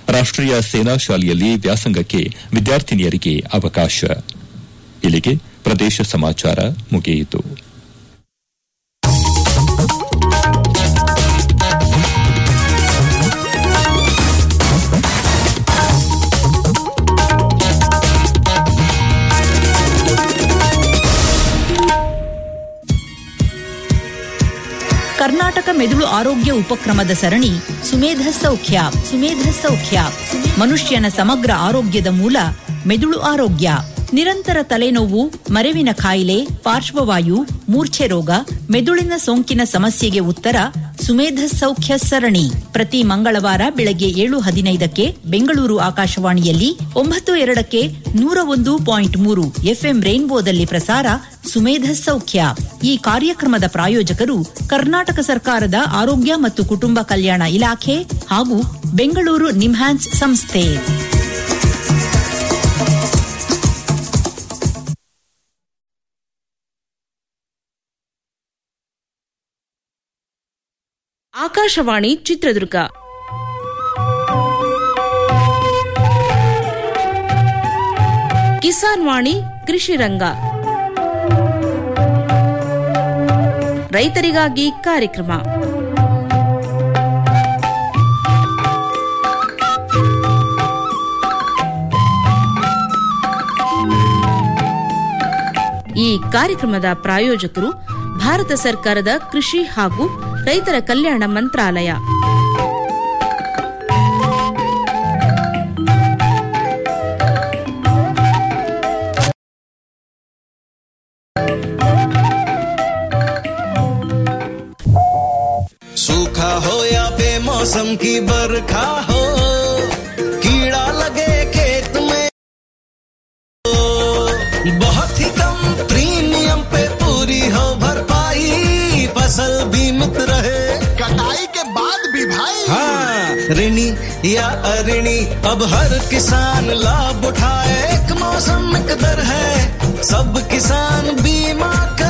ರಾಷ್ಟೀಯ ಸೇನಾ ಶಾಲೆಯಲ್ಲಿ ವ್ಯಾಸಂಗಕ್ಕೆ ವಿದ್ಯಾರ್ಥಿನಿಯರಿಗೆ ಅವಕಾಶ ಇಲ್ಲಿಗೆ ಪ್ರದೇಶ ಸಮಾಚಾರ ಮುಗಿಯಿತು ಕರ್ನಾಟಕ ಮೆದುಳು ಆರೋಗ್ಯ ಉಪಕ್ರಮದ ಸರಣಿ ಸುಮೇಧ ಸೌಖ್ಯ ಸುಮೇಧ ಸೌಖ್ಯ ಮನುಷ್ಯನ ಸಮಗ್ರ ಆರೋಗ್ಯದ ಮೂಲ ಮೆದುಳು ಆರೋಗ್ಯ ನಿರಂತರ ತಲೆನೋವು ಮರೆವಿನ ಕಾಯಿಲೆ ಪಾರ್ಶ್ವವಾಯು ಮೂರ್ಛೆ ರೋಗ ಮೆದುಳಿನ ಸೋಂಕಿನ ಸಮಸ್ಯೆಗೆ ಉತ್ತರ ಸುಮೇಧ ಸೌಖ್ಯ ಸರಣಿ ಪ್ರತಿ ಮಂಗಳವಾರ ಬೆಳಗ್ಗೆ ಏಳು ಹದಿನೈದಕ್ಕೆ ಬೆಂಗಳೂರು ಆಕಾಶವಾಣಿಯಲ್ಲಿ ಒಂಬತ್ತು ಎರಡಕ್ಕೆ ನೂರ ಒಂದು ಪಾಯಿಂಟ್ ಮೂರು ಎಫ್ಎಂ ರೈನ್ಬೋದಲ್ಲಿ ಪ್ರಸಾರ ಸುಮೇಧ ಸೌಖ್ಯ ಈ ಕಾರ್ಯಕ್ರಮದ ಪ್ರಾಯೋಜಕರು ಕರ್ನಾಟಕ ಸರ್ಕಾರದ ಆರೋಗ್ಯ ಮತ್ತು ಕುಟುಂಬ ಕಲ್ಯಾಣ ಇಲಾಖೆ ಹಾಗೂ ಬೆಂಗಳೂರು ನಿಮ್ಹಾನ್ಸ್ ಸಂಸ್ಥೆ ಆಕಾಶವಾಣಿ ಚಿತ್ರದುರ್ಗ ಕಿಸಾನ್ ವಾಣಿ ಕೃಷಿ ರಂಗ ರೈತರಿಗಾಗಿ ಕಾರ್ಯಕ್ರಮ ಈ ಕಾರ್ಯಕ್ರಮದ ಪ್ರಾಯೋಜಕರು ಭಾರತ ಸರ್ಕಾರದ ಕೃಷಿ ಹಾಗೂ ರೈತರ ಕಲ್ಯಾಣ ಮಂತ್ರಾಲಯ सूखा हो या बेमौसम की बरखा हो कीड़ा लगे खेत में हो बहुत ही कम प्रीमियम पे पूरी हो भरपाई फसल बीमित रहे कटाई के बाद भी भाई हाँ ऋणी या अऋणी अब हर किसान लाभ उठाए एक मौसम एक दर है सब किसान बीमा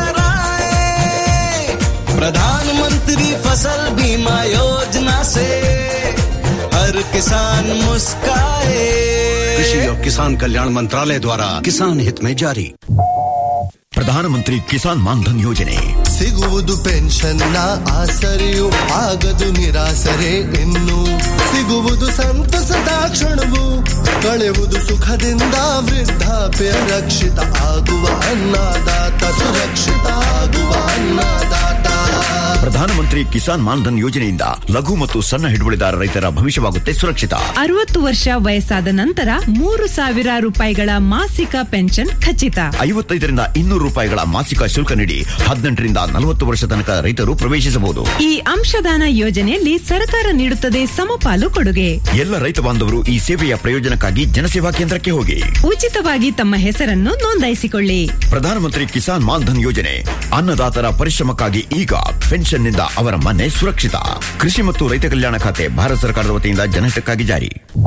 कराए प्रधानमंत्री फसल बीमा योजना से हर किसान मुस्काए कृषि और किसान कल्याण मंत्रालय द्वारा किसान हित में जारी ಪ್ರಧಾನಮಂತ್ರಿ ಕಿಸಾನ್ ಮಾನ್ಧನ್ ಯೋಜನೆ ಸಿಗುವುದು ಪೆನ್ಷನ್ನ ಆಸರೆಯು ಆಗದು ನಿರಾಸರೆ ಇನ್ನು ಸಿಗುವುದು ಸಂತಸದ ಕ್ಷಣವು ಕಳೆಯುವುದು ಸುಖದಿಂದ ವೃದ್ಧಾಪ್ಯ ರಕ್ಷಿತ ಆಗುವ ಅನ್ನದಾತ ಸುರಕ್ಷಿತ ಆಗುವ ಅನ್ನದಾತ ಪ್ರಧಾನಮಂತ್ರಿ ಕಿಸಾನ್ ಮಾನ್ಧನ್ ಯೋಜನೆಯಿಂದ ಲಘು ಮತ್ತು ಸಣ್ಣ ಹಿಡುವಳಿದಾರ ರೈತರ ಭವಿಷ್ಯವಾಗುತ್ತೆ ಸುರಕ್ಷಿತ ಅರವತ್ತು ವರ್ಷ ವಯಸ್ಸಾದ ನಂತರ ಮೂರು ಸಾವಿರ ರೂಪಾಯಿಗಳ ಮಾಸಿಕ ಪೆನ್ಷನ್ ಖಚಿತ ಐವತ್ತೈದರಿಂದ ಇನ್ನೂರು ರೂಪಾಯಿಗಳ ಮಾಸಿಕ ಶುಲ್ಕ ನೀಡಿ ಹದಿನೆಂಟರಿಂದ ನಲವತ್ತು ವರ್ಷ ತನಕ ರೈತರು ಪ್ರವೇಶಿಸಬಹುದು ಈ ಅಂಶದಾನ ಯೋಜನೆಯಲ್ಲಿ ಸರ್ಕಾರ ನೀಡುತ್ತದೆ ಸಮಪಾಲು ಕೊಡುಗೆ ಎಲ್ಲ ರೈತ ಬಾಂಧವರು ಈ ಸೇವೆಯ ಪ್ರಯೋಜನಕ್ಕಾಗಿ ಜನಸೇವಾ ಕೇಂದ್ರಕ್ಕೆ ಹೋಗಿ ಉಚಿತವಾಗಿ ತಮ್ಮ ಹೆಸರನ್ನು ನೋಂದಾಯಿಸಿಕೊಳ್ಳಿ ಪ್ರಧಾನಮಂತ್ರಿ ಕಿಸಾನ್ ಮಾನ್ಧನ್ ಯೋಜನೆ ಅನ್ನದಾತರ ಪರಿಶ್ರಮಕ್ಕಾಗಿ ಈಗ ಪೆನ್ಷನ್ನಿಂದ ಅವರ ಮನೆ ಸುರಕ್ಷಿತ ಕೃಷಿ ಮತ್ತು ರೈತ ಕಲ್ಯಾಣ ಖಾತೆ ಭಾರತ ಸರ್ಕಾರದ ವತಿಯಿಂದ ಜನಹಿತಕ್ಕಾಗಿ ಜಾರಿ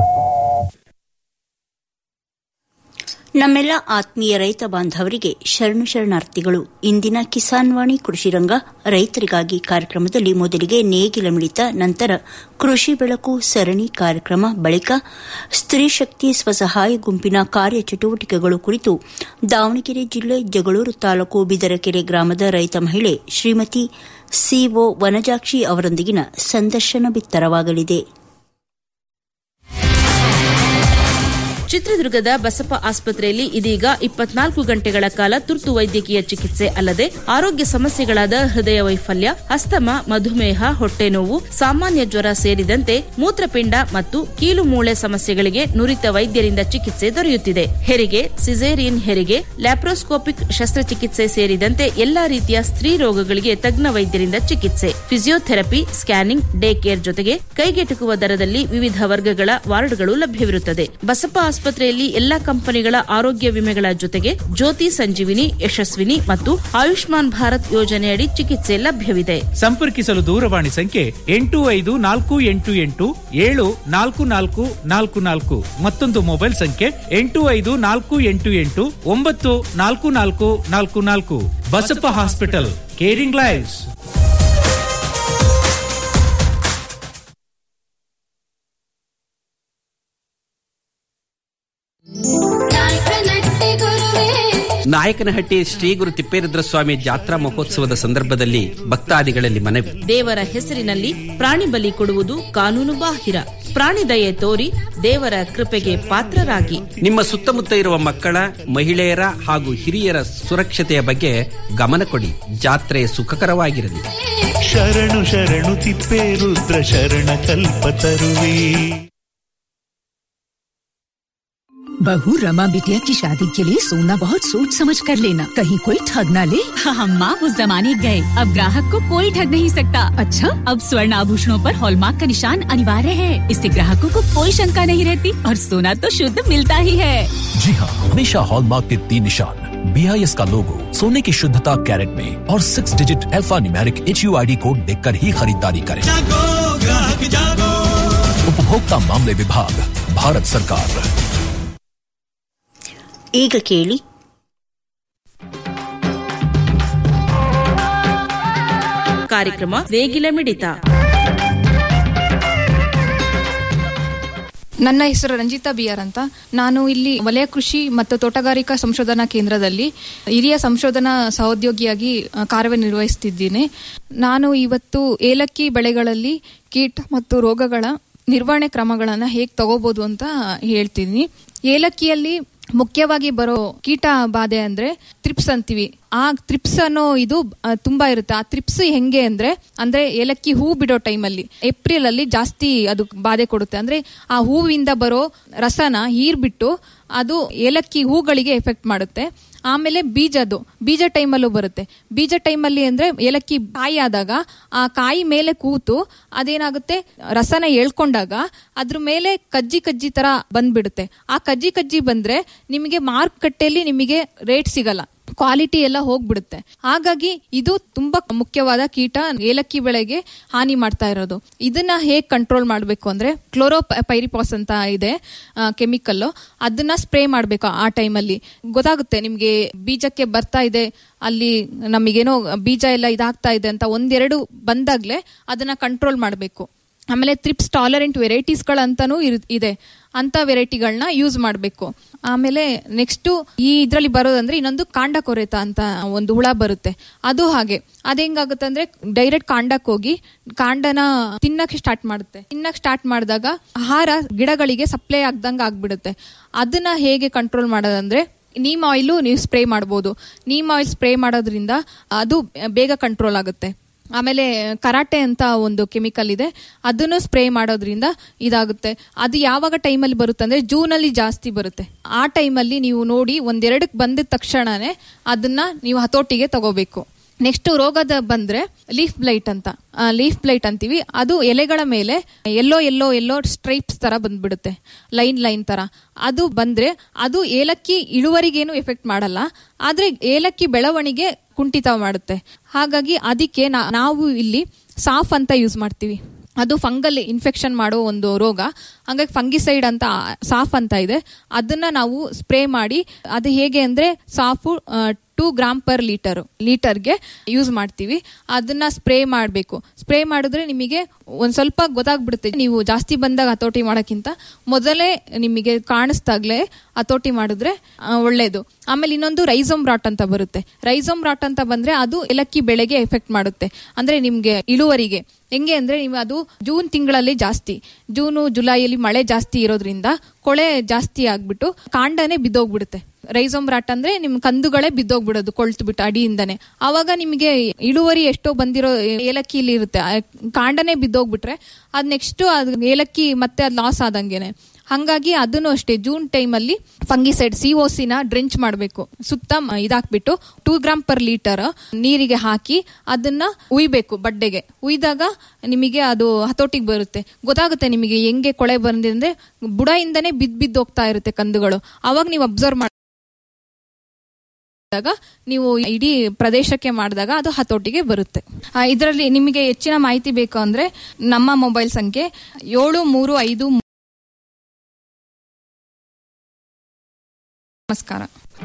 ನಮ್ಮೆಲ್ಲ ಆತ್ಮೀಯ ರೈತ ಬಾಂಧವರಿಗೆ ಶರಣು ಶರಣಾರ್ಥಿಗಳು ಇಂದಿನ ಕಿಸಾನ್ ವಾಣಿ ಕೃಷಿ ರಂಗ ರೈತರಿಗಾಗಿ ಕಾರ್ಯಕ್ರಮದಲ್ಲಿ ಮೊದಲಿಗೆ ನೇಗಿಲ ಮಿಡಿತ ನಂತರ ಕೃಷಿ ಬೆಳಕು ಸರಣಿ ಕಾರ್ಯಕ್ರಮ ಬಳಿಕ ಸ್ತ್ರೀ ಶಕ್ತಿ ಸ್ವಸಹಾಯ ಗುಂಪಿನ ಕಾರ್ಯಚಟುವಟಿಕೆಗಳು ಕುರಿತು ದಾವಣಗೆರೆ ಜಿಲ್ಲೆ ಜಗಳೂರು ತಾಲೂಕು ಬಿದರಕೆರೆ ಗ್ರಾಮದ ರೈತ ಮಹಿಳೆ ಶ್ರೀಮತಿ ಸಿಒ ವನಜಾಕ್ಷಿ ಅವರೊಂದಿಗಿನ ಸಂದರ್ಶನ ಬಿತ್ತರವಾಗಲಿದೆ ಚಿತ್ರದುರ್ಗದ ಬಸಪ್ಪ ಆಸ್ಪತ್ರೆಯಲ್ಲಿ ಇದೀಗ ಇಪ್ಪತ್ನಾಲ್ಕು ಗಂಟೆಗಳ ಕಾಲ ತುರ್ತು ವೈದ್ಯಕೀಯ ಚಿಕಿತ್ಸೆ ಅಲ್ಲದೆ ಆರೋಗ್ಯ ಸಮಸ್ಯೆಗಳಾದ ಹೃದಯ ವೈಫಲ್ಯ ಅಸ್ತಮ ಮಧುಮೇಹ ಹೊಟ್ಟೆ ನೋವು ಸಾಮಾನ್ಯ ಜ್ವರ ಸೇರಿದಂತೆ ಮೂತ್ರಪಿಂಡ ಮತ್ತು ಕೀಲು ಮೂಳೆ ಸಮಸ್ಯೆಗಳಿಗೆ ನುರಿತ ವೈದ್ಯರಿಂದ ಚಿಕಿತ್ಸೆ ದೊರೆಯುತ್ತಿದೆ ಹೆರಿಗೆ ಸಿಸೇರಿಯನ್ ಹೆರಿಗೆ ಲ್ಯಾಪ್ರೋಸ್ಕೋಪಿಕ್ ಶಸ್ತ್ರಚಿಕಿತ್ಸೆ ಸೇರಿದಂತೆ ಎಲ್ಲಾ ರೀತಿಯ ಸ್ತ್ರೀ ರೋಗಗಳಿಗೆ ತಜ್ಞ ವೈದ್ಯರಿಂದ ಚಿಕಿತ್ಸೆ ಫಿಸಿಯೋಥೆರಪಿ ಸ್ಕ್ಯಾನಿಂಗ್ ಡೇ ಕೇರ್ ಜೊತೆಗೆ ಕೈಗೆಟುಕುವ ದರದಲ್ಲಿ ವಿವಿಧ ವರ್ಗಗಳ ವಾರ್ಡ್ಗಳು ಲಭ್ಯವಿರುತ್ತದೆ ಬಸಪ್ಪ ಆಸ್ಪತ್ರೆಯಲ್ಲಿ ಎಲ್ಲಾ ಕಂಪನಿಗಳ ಆರೋಗ್ಯ ವಿಮೆಗಳ ಜೊತೆಗೆ ಜ್ಯೋತಿ ಸಂಜೀವಿನಿ ಯಶಸ್ವಿನಿ ಮತ್ತು ಆಯುಷ್ಮಾನ್ ಭಾರತ್ ಯೋಜನೆಯಡಿ ಚಿಕಿತ್ಸೆ ಲಭ್ಯವಿದೆ ಸಂಪರ್ಕಿಸಲು ದೂರವಾಣಿ ಸಂಖ್ಯೆ ಎಂಟು ಐದು ನಾಲ್ಕು ಎಂಟು ಎಂಟು ಏಳು ನಾಲ್ಕು ನಾಲ್ಕು ನಾಲ್ಕು ನಾಲ್ಕು ಮತ್ತೊಂದು ಮೊಬೈಲ್ ಸಂಖ್ಯೆ ಎಂಟು ಐದು ನಾಲ್ಕು ಎಂಟು ಎಂಟು ಒಂಬತ್ತು ನಾಲ್ಕು ನಾಲ್ಕು ನಾಲ್ಕು ನಾಲ್ಕು Basappa hospital caring lives Nayakanahatti Shri Guru Thipperudra Swami ಜಾತ್ರಾ ಮಹೋತ್ಸವದ ಸಂದರ್ಭದಲ್ಲಿ ಭಕ್ತಾದಿಗಳಲ್ಲಿ ಮನವಿ ದೇವರ ಹೆಸರಿನಲ್ಲಿ ಪ್ರಾಣಿ ಬಲಿ ಕೊಡುವುದು ಕಾನೂನು ಬಾಹಿರ ಪ್ರಾಣಿ ದಯೆ ತೋರಿ ದೇವರ ಕೃಪೆಗೆ ಪಾತ್ರರಾಗಿ ನಿಮ್ಮ ಸುತ್ತಮುತ್ತ ಇರುವ ಮಕ್ಕಳ ಮಹಿಳೆಯರ ಹಾಗೂ ಹಿರಿಯರ ಸುರಕ್ಷತೆಯ ಬಗ್ಗೆ ಗಮನ ಕೊಡಿ ಜಾತ್ರೆ ಸುಖಕರವಾಗಿರಲಿ ಶರಣು ಶರಣು ತಿಪ್ಪೇರುದ್ರ ಶರಣ ಕಲ್ಪತರುವೇ बहू रमा बिटिया की शादी के लिए सोना बहुत सोच समझ कर लेना कहीं कोई ठग ना ले हम माँ उस जमाने गए अब ग्राहक को कोई ठग नहीं सकता अच्छा अब स्वर्ण आभूषणों पर हॉलमार्क का निशान अनिवार्य है इससे ग्राहकों को कोई शंका नहीं रहती और सोना तो शुद्ध मिलता ही है जी हाँ हमेशा हॉलमार्क के तीन निशान बी आई एस का लोगो सोने की शुद्धता कैरेट में और six digit alphanumeric H U I D code देख कर ही खरीदारी करें उपभोक्ता मामले विभाग भारत सरकार ಈಗ ಕೇಳಿ ಕಾರ್ಯಕ್ರಮ ನೇಗಿಲ ಮಿಡಿತ ನನ್ನ ಹೆಸರು ರಂಜಿತಾ ಬಿಆರ್ ಅಂತ ನಾನು ಇಲ್ಲಿ ವಲಯ ಕೃಷಿ ಮತ್ತು ತೋಟಗಾರಿಕಾ ಸಂಶೋಧನಾ ಕೇಂದ್ರದಲ್ಲಿ ಹಿರಿಯ ಸಂಶೋಧನಾ ಸಹೋದ್ಯೋಗಿಯಾಗಿ ಆ, ಕಾರ್ಯನಿರ್ವಹಿಸುತ್ತಿದ್ದೇನೆ ನಾನು ಇವತ್ತು ಏಲಕ್ಕಿ ಬೆಳೆಗಳಲ್ಲಿ ಕೀಟ ಮತ್ತು ರೋಗಗಳ ನಿರ್ವಹಣೆ ಕ್ರಮಗಳನ್ನು ಹೇಗೆ ತಗೋಬಹುದು ಅಂತ ಹೇಳ್ತೀನಿ ಏಲಕ್ಕಿಯಲ್ಲಿ ಮುಖ್ಯವಾಗಿ ಬರೋ ಕೀಟ ಬಾಧೆ ಅಂದ್ರೆ ತ್ರಿಪ್ಸ್ ಅಂತೀವಿ ಆ ತ್ರಿಪ್ಸ್ ಅನ್ನೋ ಇದು ಆ, ತುಂಬಾ ಇರುತ್ತೆ ಆ ತ್ರಿಪ್ಸ್ ಹೆಂಗೆ ಅಂದ್ರೆ ಅಂದ್ರೆ ಏಲಕ್ಕಿ ಹೂ ಬಿಡೋ ಟೈಮಲ್ಲಿ ಏಪ್ರಿಲ್ ಅಲ್ಲಿ ಜಾಸ್ತಿ ಅದು ಬಾಧೆ ಕೊಡುತ್ತೆ ಅಂದ್ರೆ ಆ ಹೂವಿಂದ ಬರೋ ರಸನ ಹೀರ್ಬಿಟ್ಟು ಅದು ಏಲಕ್ಕಿ ಹೂಗಳಿಗೆ ಎಫೆಕ್ಟ್ ಮಾಡುತ್ತೆ ಆಮೇಲೆ ಬೀಜದ್ದು ಬೀಜ ಟೈಮಲ್ಲೂ ಬರುತ್ತೆ ಬೀಜ ಟೈಮಲ್ಲಿ ಅಂದ್ರೆ ಏಲಕ್ಕಿ ಕಾಯಿ ಆದಾಗ ಆ ಕಾಯಿ ಮೇಲೆ ಕೂತು ಅದೇನಾಗುತ್ತೆ ರಸನ ಎಳ್ಕೊಂಡಾಗ ಅದ್ರ ಮೇಲೆ ಕಜ್ಜಿ ಕಜ್ಜಿ ತರ ಬಂದ್ಬಿಡುತ್ತೆ ಆ ಕಜ್ಜಿ ಕಜ್ಜಿ ಬಂದ್ರೆ ನಿಮಗೆ ಮಾರುಕಟ್ಟೆಯಲ್ಲಿ ನಿಮಗೆ ರೇಟ್ ಸಿಗಲ್ಲ ಕ್ವಾಲಿಟಿ ಎಲ್ಲ ಹೋಗ್ಬಿಡುತ್ತೆ ಹಾಗಾಗಿ ಇದು ತುಂಬಾ ಮುಖ್ಯವಾದ ಕೀಟ ಏಲಕ್ಕಿ ಬೆಳೆಗೆ ಹಾನಿ ಮಾಡ್ತಾ ಇರೋದು ಇದನ್ನ ಹೇಗ್ ಕಂಟ್ರೋಲ್ ಮಾಡಬೇಕು ಅಂದ್ರೆ ಕ್ಲೋರೋ ಪೈರಿಪಾಸ್ ಅಂತ ಇದೆ ಕೆಮಿಕಲ್ ಅದನ್ನ ಸ್ಪ್ರೇ ಮಾಡಬೇಕು ಆ ಟೈಮಲ್ಲಿ ಗೊತ್ತಾಗುತ್ತೆ ನಿಮ್ಗೆ ಬೀಜಕ್ಕೆ ಬರ್ತಾ ಇದೆ ಅಲ್ಲಿ ನಮಗೇನೋ ಬೀಜ ಎಲ್ಲ ಇದಾಗ್ತಾ ಇದೆ ಅಂತ ಒಂದೆರಡು ಬಂದಾಗ್ಲೇ ಅದನ್ನ ಕಂಟ್ರೋಲ್ ಮಾಡಬೇಕು ಆಮೇಲೆ ತ್ರಿಪ್ಸ್ ಟಾಲರೆಂಟ್ ವೆರೈಟೀಸ್ಗಳಂತಾನೂ ಇದೆ ಅಂತ ವೆರೈಟಿಗಳನ್ನ ಯೂಸ್ ಮಾಡಬೇಕು ಆಮೇಲೆ ನೆಕ್ಸ್ಟ್ ಈ ಇದ್ರಲ್ಲಿ ಬರೋದಂದ್ರೆ ಇನ್ನೊಂದು ಕಾಂಡ ಕೊರೆತ ಅಂತ ಒಂದು ಹುಳ ಬರುತ್ತೆ ಅದು ಹಾಗೆ ಅದೇಂಗಾಗುತ್ತೆ ಅಂದ್ರೆ ಡೈರೆಕ್ಟ್ ಕಾಂಡಕ್ಕೆ ಹೋಗಿ ಕಾಂಡನ ತಿನ್ನಕ್ಕೆ ಸ್ಟಾರ್ಟ್ ಮಾಡುತ್ತೆ ತಿನ್ನಕ್ ಸ್ಟಾರ್ಟ್ ಮಾಡಿದಾಗ ಆಹಾರ ಗಿಡಗಳಿಗೆ ಸಪ್ಲೈ ಆಗ್ದಂಗ ಆಗ್ಬಿಡುತ್ತೆ ಅದನ್ನ ಹೇಗೆ ಕಂಟ್ರೋಲ್ ಮಾಡೋದಂದ್ರೆ ನೀಮ್ ಆಯಿಲು ನೀವು ಸ್ಪ್ರೇ ಮಾಡ್ಬೋದು ನೀಮ್ ಆಯಿಲ್ ಸ್ಪ್ರೇ ಮಾಡೋದ್ರಿಂದ ಅದು ಬೇಗ ಕಂಟ್ರೋಲ್ ಆಗುತ್ತೆ ಆಮೇಲೆ ಕರಾಟೆ ಅಂತ ಒಂದು ಕೆಮಿಕಲ್ ಇದೆ ಅದನ್ನು ಸ್ಪ್ರೇ ಮಾಡೋದ್ರಿಂದ ಇದಾಗುತ್ತೆ ಅದು ಯಾವಾಗ ಟೈಮಲ್ಲಿ ಬರುತ್ತೆ ಅಂದ್ರೆ ಜೂನಲ್ಲಿ ಜಾಸ್ತಿ ಬರುತ್ತೆ ಆ ಟೈಮಲ್ಲಿ ನೀವು ನೋಡಿ ಒಂದೆರಡಕ್ಕೆ ಬಂದಿದ ತಕ್ಷಣನೇ ಅದನ್ನ ನೀವು ಹತೋಟಿಗೆ ತಗೋಬೇಕು ನೆಕ್ಸ್ಟ್ ರೋಗದ ಬಂದ್ರೆ ಲೀಫ್ ಬ್ಲೈಟ್ ಅಂತ ಲೀಫ್ ಬ್ಲೈಟ್ ಅಂತೀವಿ ಅದು ಎಲೆಗಳ ಮೇಲೆ ಎಲ್ಲೋ ಎಲ್ಲೋ ಎಲ್ಲೋ ಸ್ಟ್ರೈಪ್ಸ್ ತರ ಬಂದ್ಬಿಡುತ್ತೆ ಲೈನ್ ಲೈನ್ ತರ ಅದು ಬಂದ್ರೆ ಅದು ಏಲಕ್ಕಿ ಇಳುವರಿಗೇನು ಎಫೆಕ್ಟ್ ಮಾಡಲ್ಲ ಆದ್ರೆ ಏಲಕ್ಕಿ ಬೆಳವಣಿಗೆ ಕುಂಠಿತ ಮಾಡುತ್ತೆ ಹಾಗಾಗಿ ಅದಕ್ಕೆ ನಾ- ನಾವು ಇಲ್ಲಿ ಸಾಫ್ ಅಂತ ಯೂಸ್ ಮಾಡ್ತೀವಿ ಅದು ಫಂಗಲ್ ಇನ್ಫೆಕ್ಷನ್ ಮಾಡೋ ಒಂದು ರೋಗ ಹಂಗಾಗಿ ಫಂಗಿಸೈಡ್ ಅಂತ ಸಾಫ್ ಅಂತ ಇದೆ ಅದನ್ನ ನಾವು ಸ್ಪ್ರೇ ಮಾಡಿ ಅದು ಹೇಗೆ ಅಂದ್ರೆ ಸಾಫು ಟೂ ಗ್ರಾಮ್ ಪರ್ ಲೀಟರ್ ಲೀಟರ್ಗೆ ಯೂಸ್ ಮಾಡ್ತೀವಿ ಅದನ್ನ ಸ್ಪ್ರೇ ಮಾಡಬೇಕು ಸ್ಪ್ರೇ ಮಾಡಿದ್ರೆ ನಿಮಗೆ ಒಂದ್ ಸ್ವಲ್ಪ ಗೊತ್ತಾಗ್ಬಿಡುತ್ತೆ ನೀವು ಜಾಸ್ತಿ ಬಂದಾಗ ಹತೋಟಿ ಮಾಡೋಕ್ಕಿಂತ ಮೊದಲೇ ನಿಮಗೆ ಕಾಣಿಸ್ದಾಗ್ಲೇ ಹತೋಟಿ ಮಾಡಿದ್ರೆ ಆ, ಒಳ್ಳೇದು ಆಮೇಲೆ ಇನ್ನೊಂದು ರೈಸೋಮ್ ರಾಟ್ ಅಂತ ಬರುತ್ತೆ ರೈಸೋಮ್ ರಾಟ್ ಅಂತ ಬಂದ್ರೆ ಅದು ಏಲಕ್ಕಿ ಬೆಳೆಗೆ ಎಫೆಕ್ಟ್ ಮಾಡುತ್ತೆ ಅಂದ್ರೆ ನಿಮ್ಗೆ ಇಳುವರಿಗೆ ಹೆಂಗೆ ಅಂದ್ರೆ ನೀವು ಅದು ಜೂನ್ ತಿಂಗಳಲ್ಲಿ ಜಾಸ್ತಿ ಜೂನು ಜುಲೈಯಲ್ಲಿ ಮಳೆ ಜಾಸ್ತಿ ಇರೋದ್ರಿಂದ ಕೊಳೆ ಜಾಸ್ತಿ ಆಗ್ಬಿಟ್ಟು ಕಾಂಡನೇ ಬಿದ್ದೋಗ್ಬಿಡುತ್ತೆ ರೈಸೋಮ್ ರಾಟ್ ಅಂದ್ರೆ ನಿಮ್ ಕಂದುಗಳೇ ಬಿದ್ದೋಗ್ಬಿಡೋದು ಕೊಳ್ತು ಬಿಟ್ಟು ಅಡಿಯಿಂದನೇ ಅವಾಗ ನಿಮಗೆ ಇಳುವರಿ ಎಷ್ಟೋ ಬಂದಿರೋ ಏಲಕ್ಕಿಲಿ ಇರುತ್ತೆ ಆ ಕಾಂಡನೇ ಬಿದ್ದೋಗ್ಬಿಟ್ರೆ ಅದ್ ನೆಕ್ಸ್ಟ್ ಅದು ಏಲಕ್ಕಿ ಮತ್ತೆ ಅದ್ ಲಾಸ್ ಆದಂಗೆನೆ ಹಂಗಾಗಿ ಅದನ್ನು ಅಷ್ಟೇ ಜೂನ್ ಟೈಮಲ್ಲಿ ಫಂಗಿಸೈಡ್ ಸಿ ನ ಡ್ರೆಂಚ್ ಮಾಡಬೇಕು ಸುತ್ತ ಮ- ಇದಾಕ್ಬಿಟ್ಟು ಟೂ ಗ್ರಾಮ್ ಪರ್ ಲೀಟರ್ ನೀರಿಗೆ ಹಾಕಿ ಅದನ್ನ ಉಯ್ಬೇಕು ಬಡ್ಡೆಗೆ ಉಯ್ದಾಗ ನಿಮಗೆ ಅದು ಹತೋಟಿಗೆ ಬರುತ್ತೆ ಗೊತ್ತಾಗುತ್ತೆ ನಿಮಗೆ ಹೆಂಗೆ ಕೊಳೆ ಬಂದಿದೆ ಅಂದ್ರೆ ಬುಡದಿಂದನೇ ಬಿದ್ದು ಬಿದ್ದು ಹೋಗ್ತಾ ಇರುತ್ತೆ ಕಂದುಗಳು ಅವಾಗ ನೀವು ಅಬ್ಸರ್ವ್ ಮಾಡಿ ಮಾಡಿದಾಗ ನೀವು ಇಡೀ ಪ್ರದೇಶಕ್ಕೆ ಮಾಡಿದಾಗ ಅದು ಹತೋಟಿಗೆ ಬರುತ್ತೆ ಇದರಲ್ಲಿ ನಿಮಗೆ ಹೆಚ್ಚಿನ ಮಾಹಿತಿ ಬೇಕು ಅಂದ್ರೆ ನಮ್ಮ ಮೊಬೈಲ್ ಸಂಖ್ಯೆ ಏಳು ಮೂರು ಐದು ಮೂ- ನಮಸ್ಕಾರ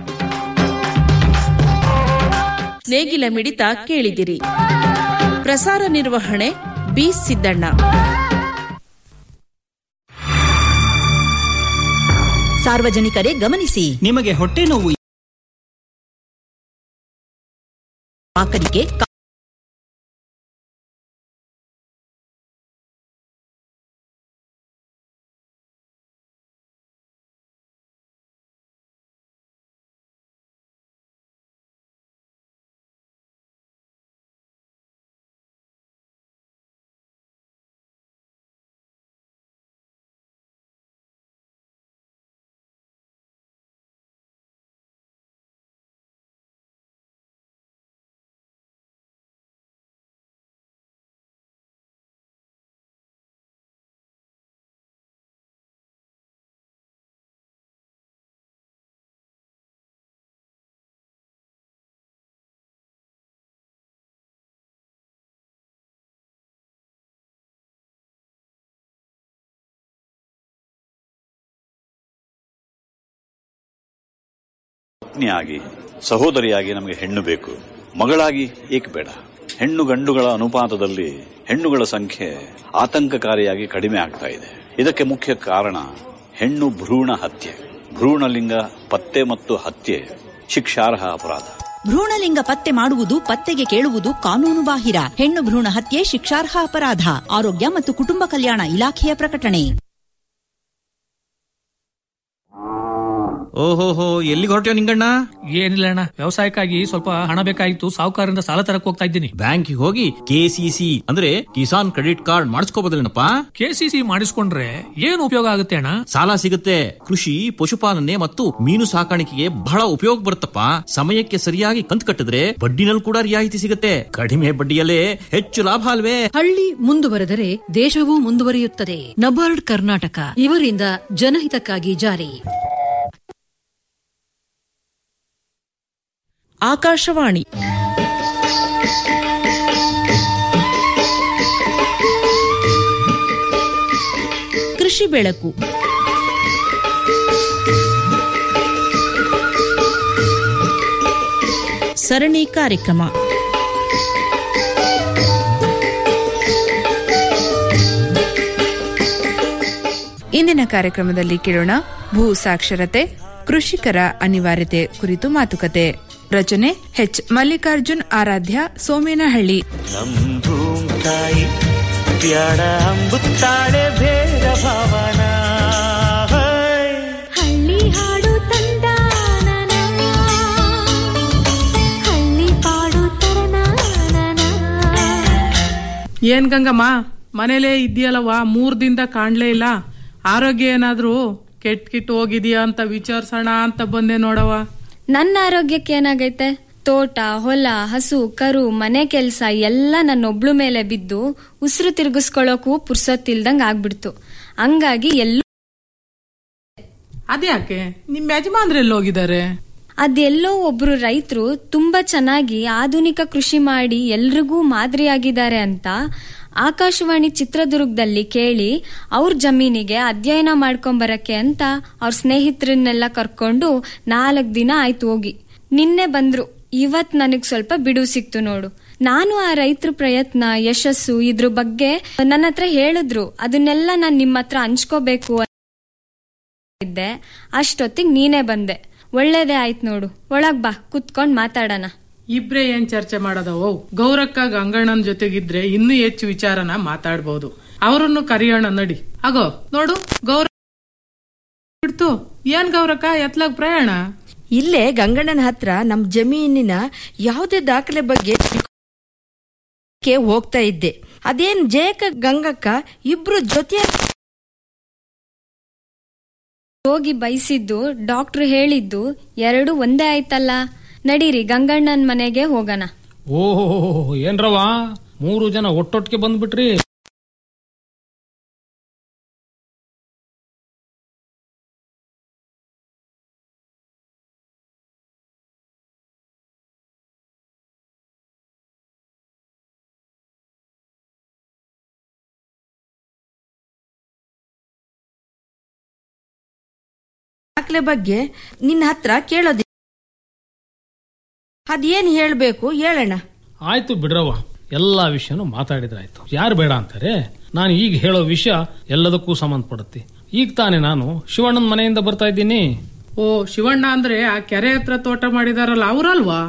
ನೇಗಿಲ ಮಿಡಿತ ಕೇಳಿದಿರಿ ಪ್ರಸಾರ ನಿರ್ವಹಣೆ ಬಿ ಸಿದ್ದಣ್ಣ ಸಾರ್ವಜನಿಕರೇ ಗಮನಿಸಿ ನಿಮಗೆ ಹೊಟ್ಟೆ ನೋವು ಆಕರಿಕೆ ಪತ್ನಿಯಾಗಿ ಸಹೋದರಿಯಾಗಿ ನಮಗೆ ಹೆಣ್ಣು ಬೇಕು ಮಗಳಾಗಿ ಏಕೆ ಬೇಡ ಹೆಣ್ಣು ಗಂಡುಗಳ ಅನುಪಾತದಲ್ಲಿ ಹೆಣ್ಣುಗಳ ಸಂಖ್ಯೆ ಆತಂಕಕಾರಿಯಾಗಿ ಕಡಿಮೆ ಆಗ್ತಾ ಇದೆ ಇದಕ್ಕೆ ಮುಖ್ಯ ಕಾರಣ ಹೆಣ್ಣು ಭ್ರೂಣ ಹತ್ಯೆ ಭ್ರೂಣಲಿಂಗ ಪತ್ತೆ ಮತ್ತು ಹತ್ಯೆ ಶಿಕ್ಷಾರ್ಹ ಅಪರಾಧ ಭ್ರೂಣಲಿಂಗ ಪತ್ತೆ ಮಾಡುವುದು ಪತ್ತೆಗೆ ಕೇಳುವುದು ಕಾನೂನು ಬಾಹಿರ ಹೆಣ್ಣು ಭ್ರೂಣ ಹತ್ಯೆ ಶಿಕ್ಷಾರ್ಹ ಅಪರಾಧ ಆರೋಗ್ಯ ಮತ್ತು ಕುಟುಂಬ ಕಲ್ಯಾಣ ಇಲಾಖೆಯ ಪ್ರಕಟಣೆ ಓಹೋಹೋ ಎಲ್ಲಿಗೆ ಹೊರಟ್ಯೋ ನಿಂಗಣ್ಣ ಏನಿಲ್ಲ ಅಣ್ಣ ವ್ಯವಸಾಯಕ್ಕಾಗಿ ಸ್ವಲ್ಪ ಹಣ ಬೇಕಾಗಿತ್ತು ಸಾಹುಕಾರರಿಂದ ಸಾಲ ತರಕ್ ಹೋಗ್ತಾ ಇದ್ದೀನಿ ಬ್ಯಾಂಕಿಗೆ ಹೋಗಿ ಕೆಸಿಸಿ ಅಂದ್ರೆ ಕಿಸಾನ್ ಕ್ರೆಡಿಟ್ ಕಾರ್ಡ್ ಮಾಡಿಸ್ಕೋಬೋದಲ್ಲೇನಪ್ಪ ಕೆಸಿಸಿ ಮಾಡಿಸ್ಕೊಂಡ್ರೆ ಏನು ಉಪಯೋಗ ಆಗುತ್ತೆ ಅಣ್ಣ ಸಾಲ ಸಿಗುತ್ತೆ ಕೃಷಿ ಪಶುಪಾಲನೆ ಮತ್ತು ಮೀನು ಸಾಕಾಣಿಕೆಗೆ ಬಹಳ ಉಪಯೋಗ ಬರುತ್ತಪ್ಪ ಸಮಯಕ್ಕೆ ಸರಿಯಾಗಿ ಕಂತು ಕಟ್ಟಿದ್ರೆ ಬಡ್ಡಿನಲ್ಲಿ ಕೂಡ ರಿಯಾಯಿತಿ ಸಿಗುತ್ತೆ ಕಡಿಮೆ ಬಡ್ಡಿಯಲ್ಲೇ ಹೆಚ್ಚು ಲಾಭ ಅಲ್ವೇ ಹಳ್ಳಿ ಮುಂದುವರೆದರೆ ದೇಶವೂ ಮುಂದುವರಿಯುತ್ತದೆ ನಬಾರ್ಡ್ ಕರ್ನಾಟಕ ಇವರಿಂದ ಜನಹಿತಕ್ಕಾಗಿ ಜಾರಿ ಆಕಾಶವಾಣಿ ಕೃಷಿ ಬೆಳಕು ಸರಣಿ ಕಾರ್ಯಕ್ರಮ ಇಂದಿನ ಕಾರ್ಯಕ್ರಮದಲ್ಲಿ ಕೇಳೋಣ ಭೂ ಸಾಕ್ಷರತೆ ಕೃಷಿಕರ ಅನಿವಾರ್ಯತೆ ಕುರಿತು ಮಾತುಕತೆ ರಚನೆ ಎಚ್ ಮಲ್ಲಿಕಾರ್ಜುನ್ ಆರಾಧ್ಯ ಸೋಮೇನಹಳ್ಳಿ ನಮ್ ಭೂಮ್ ತಾಯಿ ಬ್ಯಾಡ ಅಂಬುತ್ತಾಳೆ ಭೇದ ಭಾವನ ಹಳ್ಳಿ ಹಾಡು ತಂದಾನನ ಹಳ್ಳಿ ಪಾಡು ತರನಾನನ ಏನ್ ಗಂಗಮ್ಮ ಮನೇಲೇ ಇದೆಯಲ್ಲವ್ವ ಮೂರ್ ದಿನದ ಕಾಣ್ಲೇ ಇಲ್ಲ ಆರೋಗ್ಯ ಏನಾದ್ರೂ ಕೆಟ್ ಕಿಟ್ ಹೋಗಿದ್ಯಾ ಅಂತ ವಿಚಾರ್ಸೋಣ ಅಂತ ಬಂದೆ ನೋಡವ್ವ ನನ್ನ ಆರೋಗ್ಯಕ್ಕೆ ಏನಾಗೈತೆ ತೋಟ ಹೊಲ ಹಸು ಕರು ಮನೆ ಕೆಲ್ಸ ಎಲ್ಲ ನನ್ನೊಬ್ಳು ಮೇಲೆ ಬಿದ್ದು ಉಸಿರು ತಿರುಗಿಸ್ಕೊಳ್ಳೋಕು ಪುರ್ಸೊತ್ತಿಲ್ದಂಗ್ ಆಗ್ಬಿಡ್ತು ಹಂಗಾಗಿ ಎಲ್ಲೂ ಅದ್ಯಾಕೆ ನಿಮ್ ಯಜಮಾನ್ರೆಲ್ಲಿ ಹೋಗಿದ್ದಾರೆ ಅದೆಲ್ಲೋ ಒಬ್ರು ರೈತರು ತುಂಬಾ ಚೆನ್ನಾಗಿ ಆಧುನಿಕ ಕೃಷಿ ಮಾಡಿ ಎಲ್ರಿಗೂ ಮಾದರಿಯಾಗಿದ್ದಾರೆ ಅಂತ ಆಕಾಶವಾಣಿ ಚಿತ್ರದುರ್ಗದಲ್ಲಿ ಕೇಳಿ ಅವ್ರ ಜಮೀನಿಗೆ ಅಧ್ಯಯನ ಮಾಡ್ಕೊಂಬರಕ್ಕೆ ಅಂತ ಅವ್ರ ಸ್ನೇಹಿತರನ್ನೆಲ್ಲ ಕರ್ಕೊಂಡು ನಾಲ್ಕು ದಿನ ಆಯ್ತು ಹೋಗಿ ನಿನ್ನೆ ಬಂದ್ರು ಇವತ್ ನನಗ್ ಸ್ವಲ್ಪ ಬಿಡುವು ಸಿಕ್ತು ನೋಡು ನಾನು ಆ ರೈತರ ಪ್ರಯತ್ನ ಯಶಸ್ಸು ಇದ್ರ ಬಗ್ಗೆ ನನ್ನ ಹತ್ರ ಹೇಳಿದ್ರು ಅದನ್ನೆಲ್ಲ ನಾನ್ ನಿಮ್ಮ ಹತ್ರ ಹಂಚ್ಕೋಬೇಕು ಇದ್ದೆ ಅಷ್ಟೊತ್ತಿಗೆ ನೀನೇ ಬಂದೆ ಒಳ್ಳೇದೇ ಆಯ್ತು ನೋಡು ಒಳಗ್ ಬಾ ಕುತ್ಕೊಂಡ್ ಮಾತಾಡೋಣ ಇಬ್ರೇ ಏನ್ ಚರ್ಚೆ ಮಾಡೋದವು ಗೌರಕ್ಕ ಗಂಗಣ್ಣನ ಜೊತೆಗಿದ್ರೆ ಇನ್ನೂ ಹೆಚ್ಚು ವಿಚಾರನ ಮಾತಾಡ್ಬೋದು ಅವರನ್ನು ಕರಿಯೋಣ ನಡಿ ಆಗೋ ನೋಡು ಗೌರ ಬಿಡ್ತು ಏನ್ ಗೌರಕ್ಕ ಎತ್ಲಾಗ್ ಪ್ರಯಾಣ ಇಲ್ಲೇ ಗಂಗಣ್ಣನ ಹತ್ರ ನಮ್ ಜಮೀನಿನ ಯಾವುದೇ ದಾಖಲೆ ಬಗ್ಗೆ ಕೆ ಹೋಗ್ತಾ ಇದ್ದೆ ಅದೇನ್ ಜಯಕ ಗಂಗಕ್ಕ ಇಬ್ರು ಜೊತೆ ಹೋಗಿ ಬೈಸಿದ್ದು ಡಾಕ್ಟ್ರು ಹೇಳಿದ್ದು ಎರಡು ಒಂದೇ ಆಯ್ತಲ್ಲ ನಡೀರಿ ಗಂಗಣ್ಣನ್ ಮನೆಗೆ ಹೋಗೋಣ ಓಹೋ ಏನ್ರವ ಮೂರು ಜನ ಒಟ್ಟೊಟ್ಟಿಗೆ ಬಂದ್ಬಿಟ್ರಿ ದಾಖಲೆ ಬಗ್ಗೆ ನಿನ್ನ ಹತ್ರ ಕೇಳೋದಿ ಅದೇನ್ ಹೇಳ್ಬೇಕು ಹೇಳೋಣ ಆಯ್ತು ಬಿಡ್ರವ್ವ ಎಲ್ಲಾ ವಿಷಯನೂ ಮಾತಾಡಿದ್ರಾಯ್ತು ಯಾರು ಬೇಡ ಅಂತಾರೆ ನಾನು ಈಗ ಹೇಳೋ ವಿಷಯ ಎಲ್ಲದಕ್ಕೂ ಸಂಬಂಧಪಡುತ್ತೆ ಈಗ ತಾನೇ ನಾನು ಶಿವಣ್ಣನ ಮನೆಯಿಂದ ಬರ್ತಾ ಇದ್ದೀನಿ ಓ ಶಿವಣ್ಣ ಅಂದ್ರೆ ಆ ಕೆರೆ ಹತ್ರ ತೋಟ ಮಾಡಿದಾರಲ್ಲ ಅವ್ರಲ್ವಾ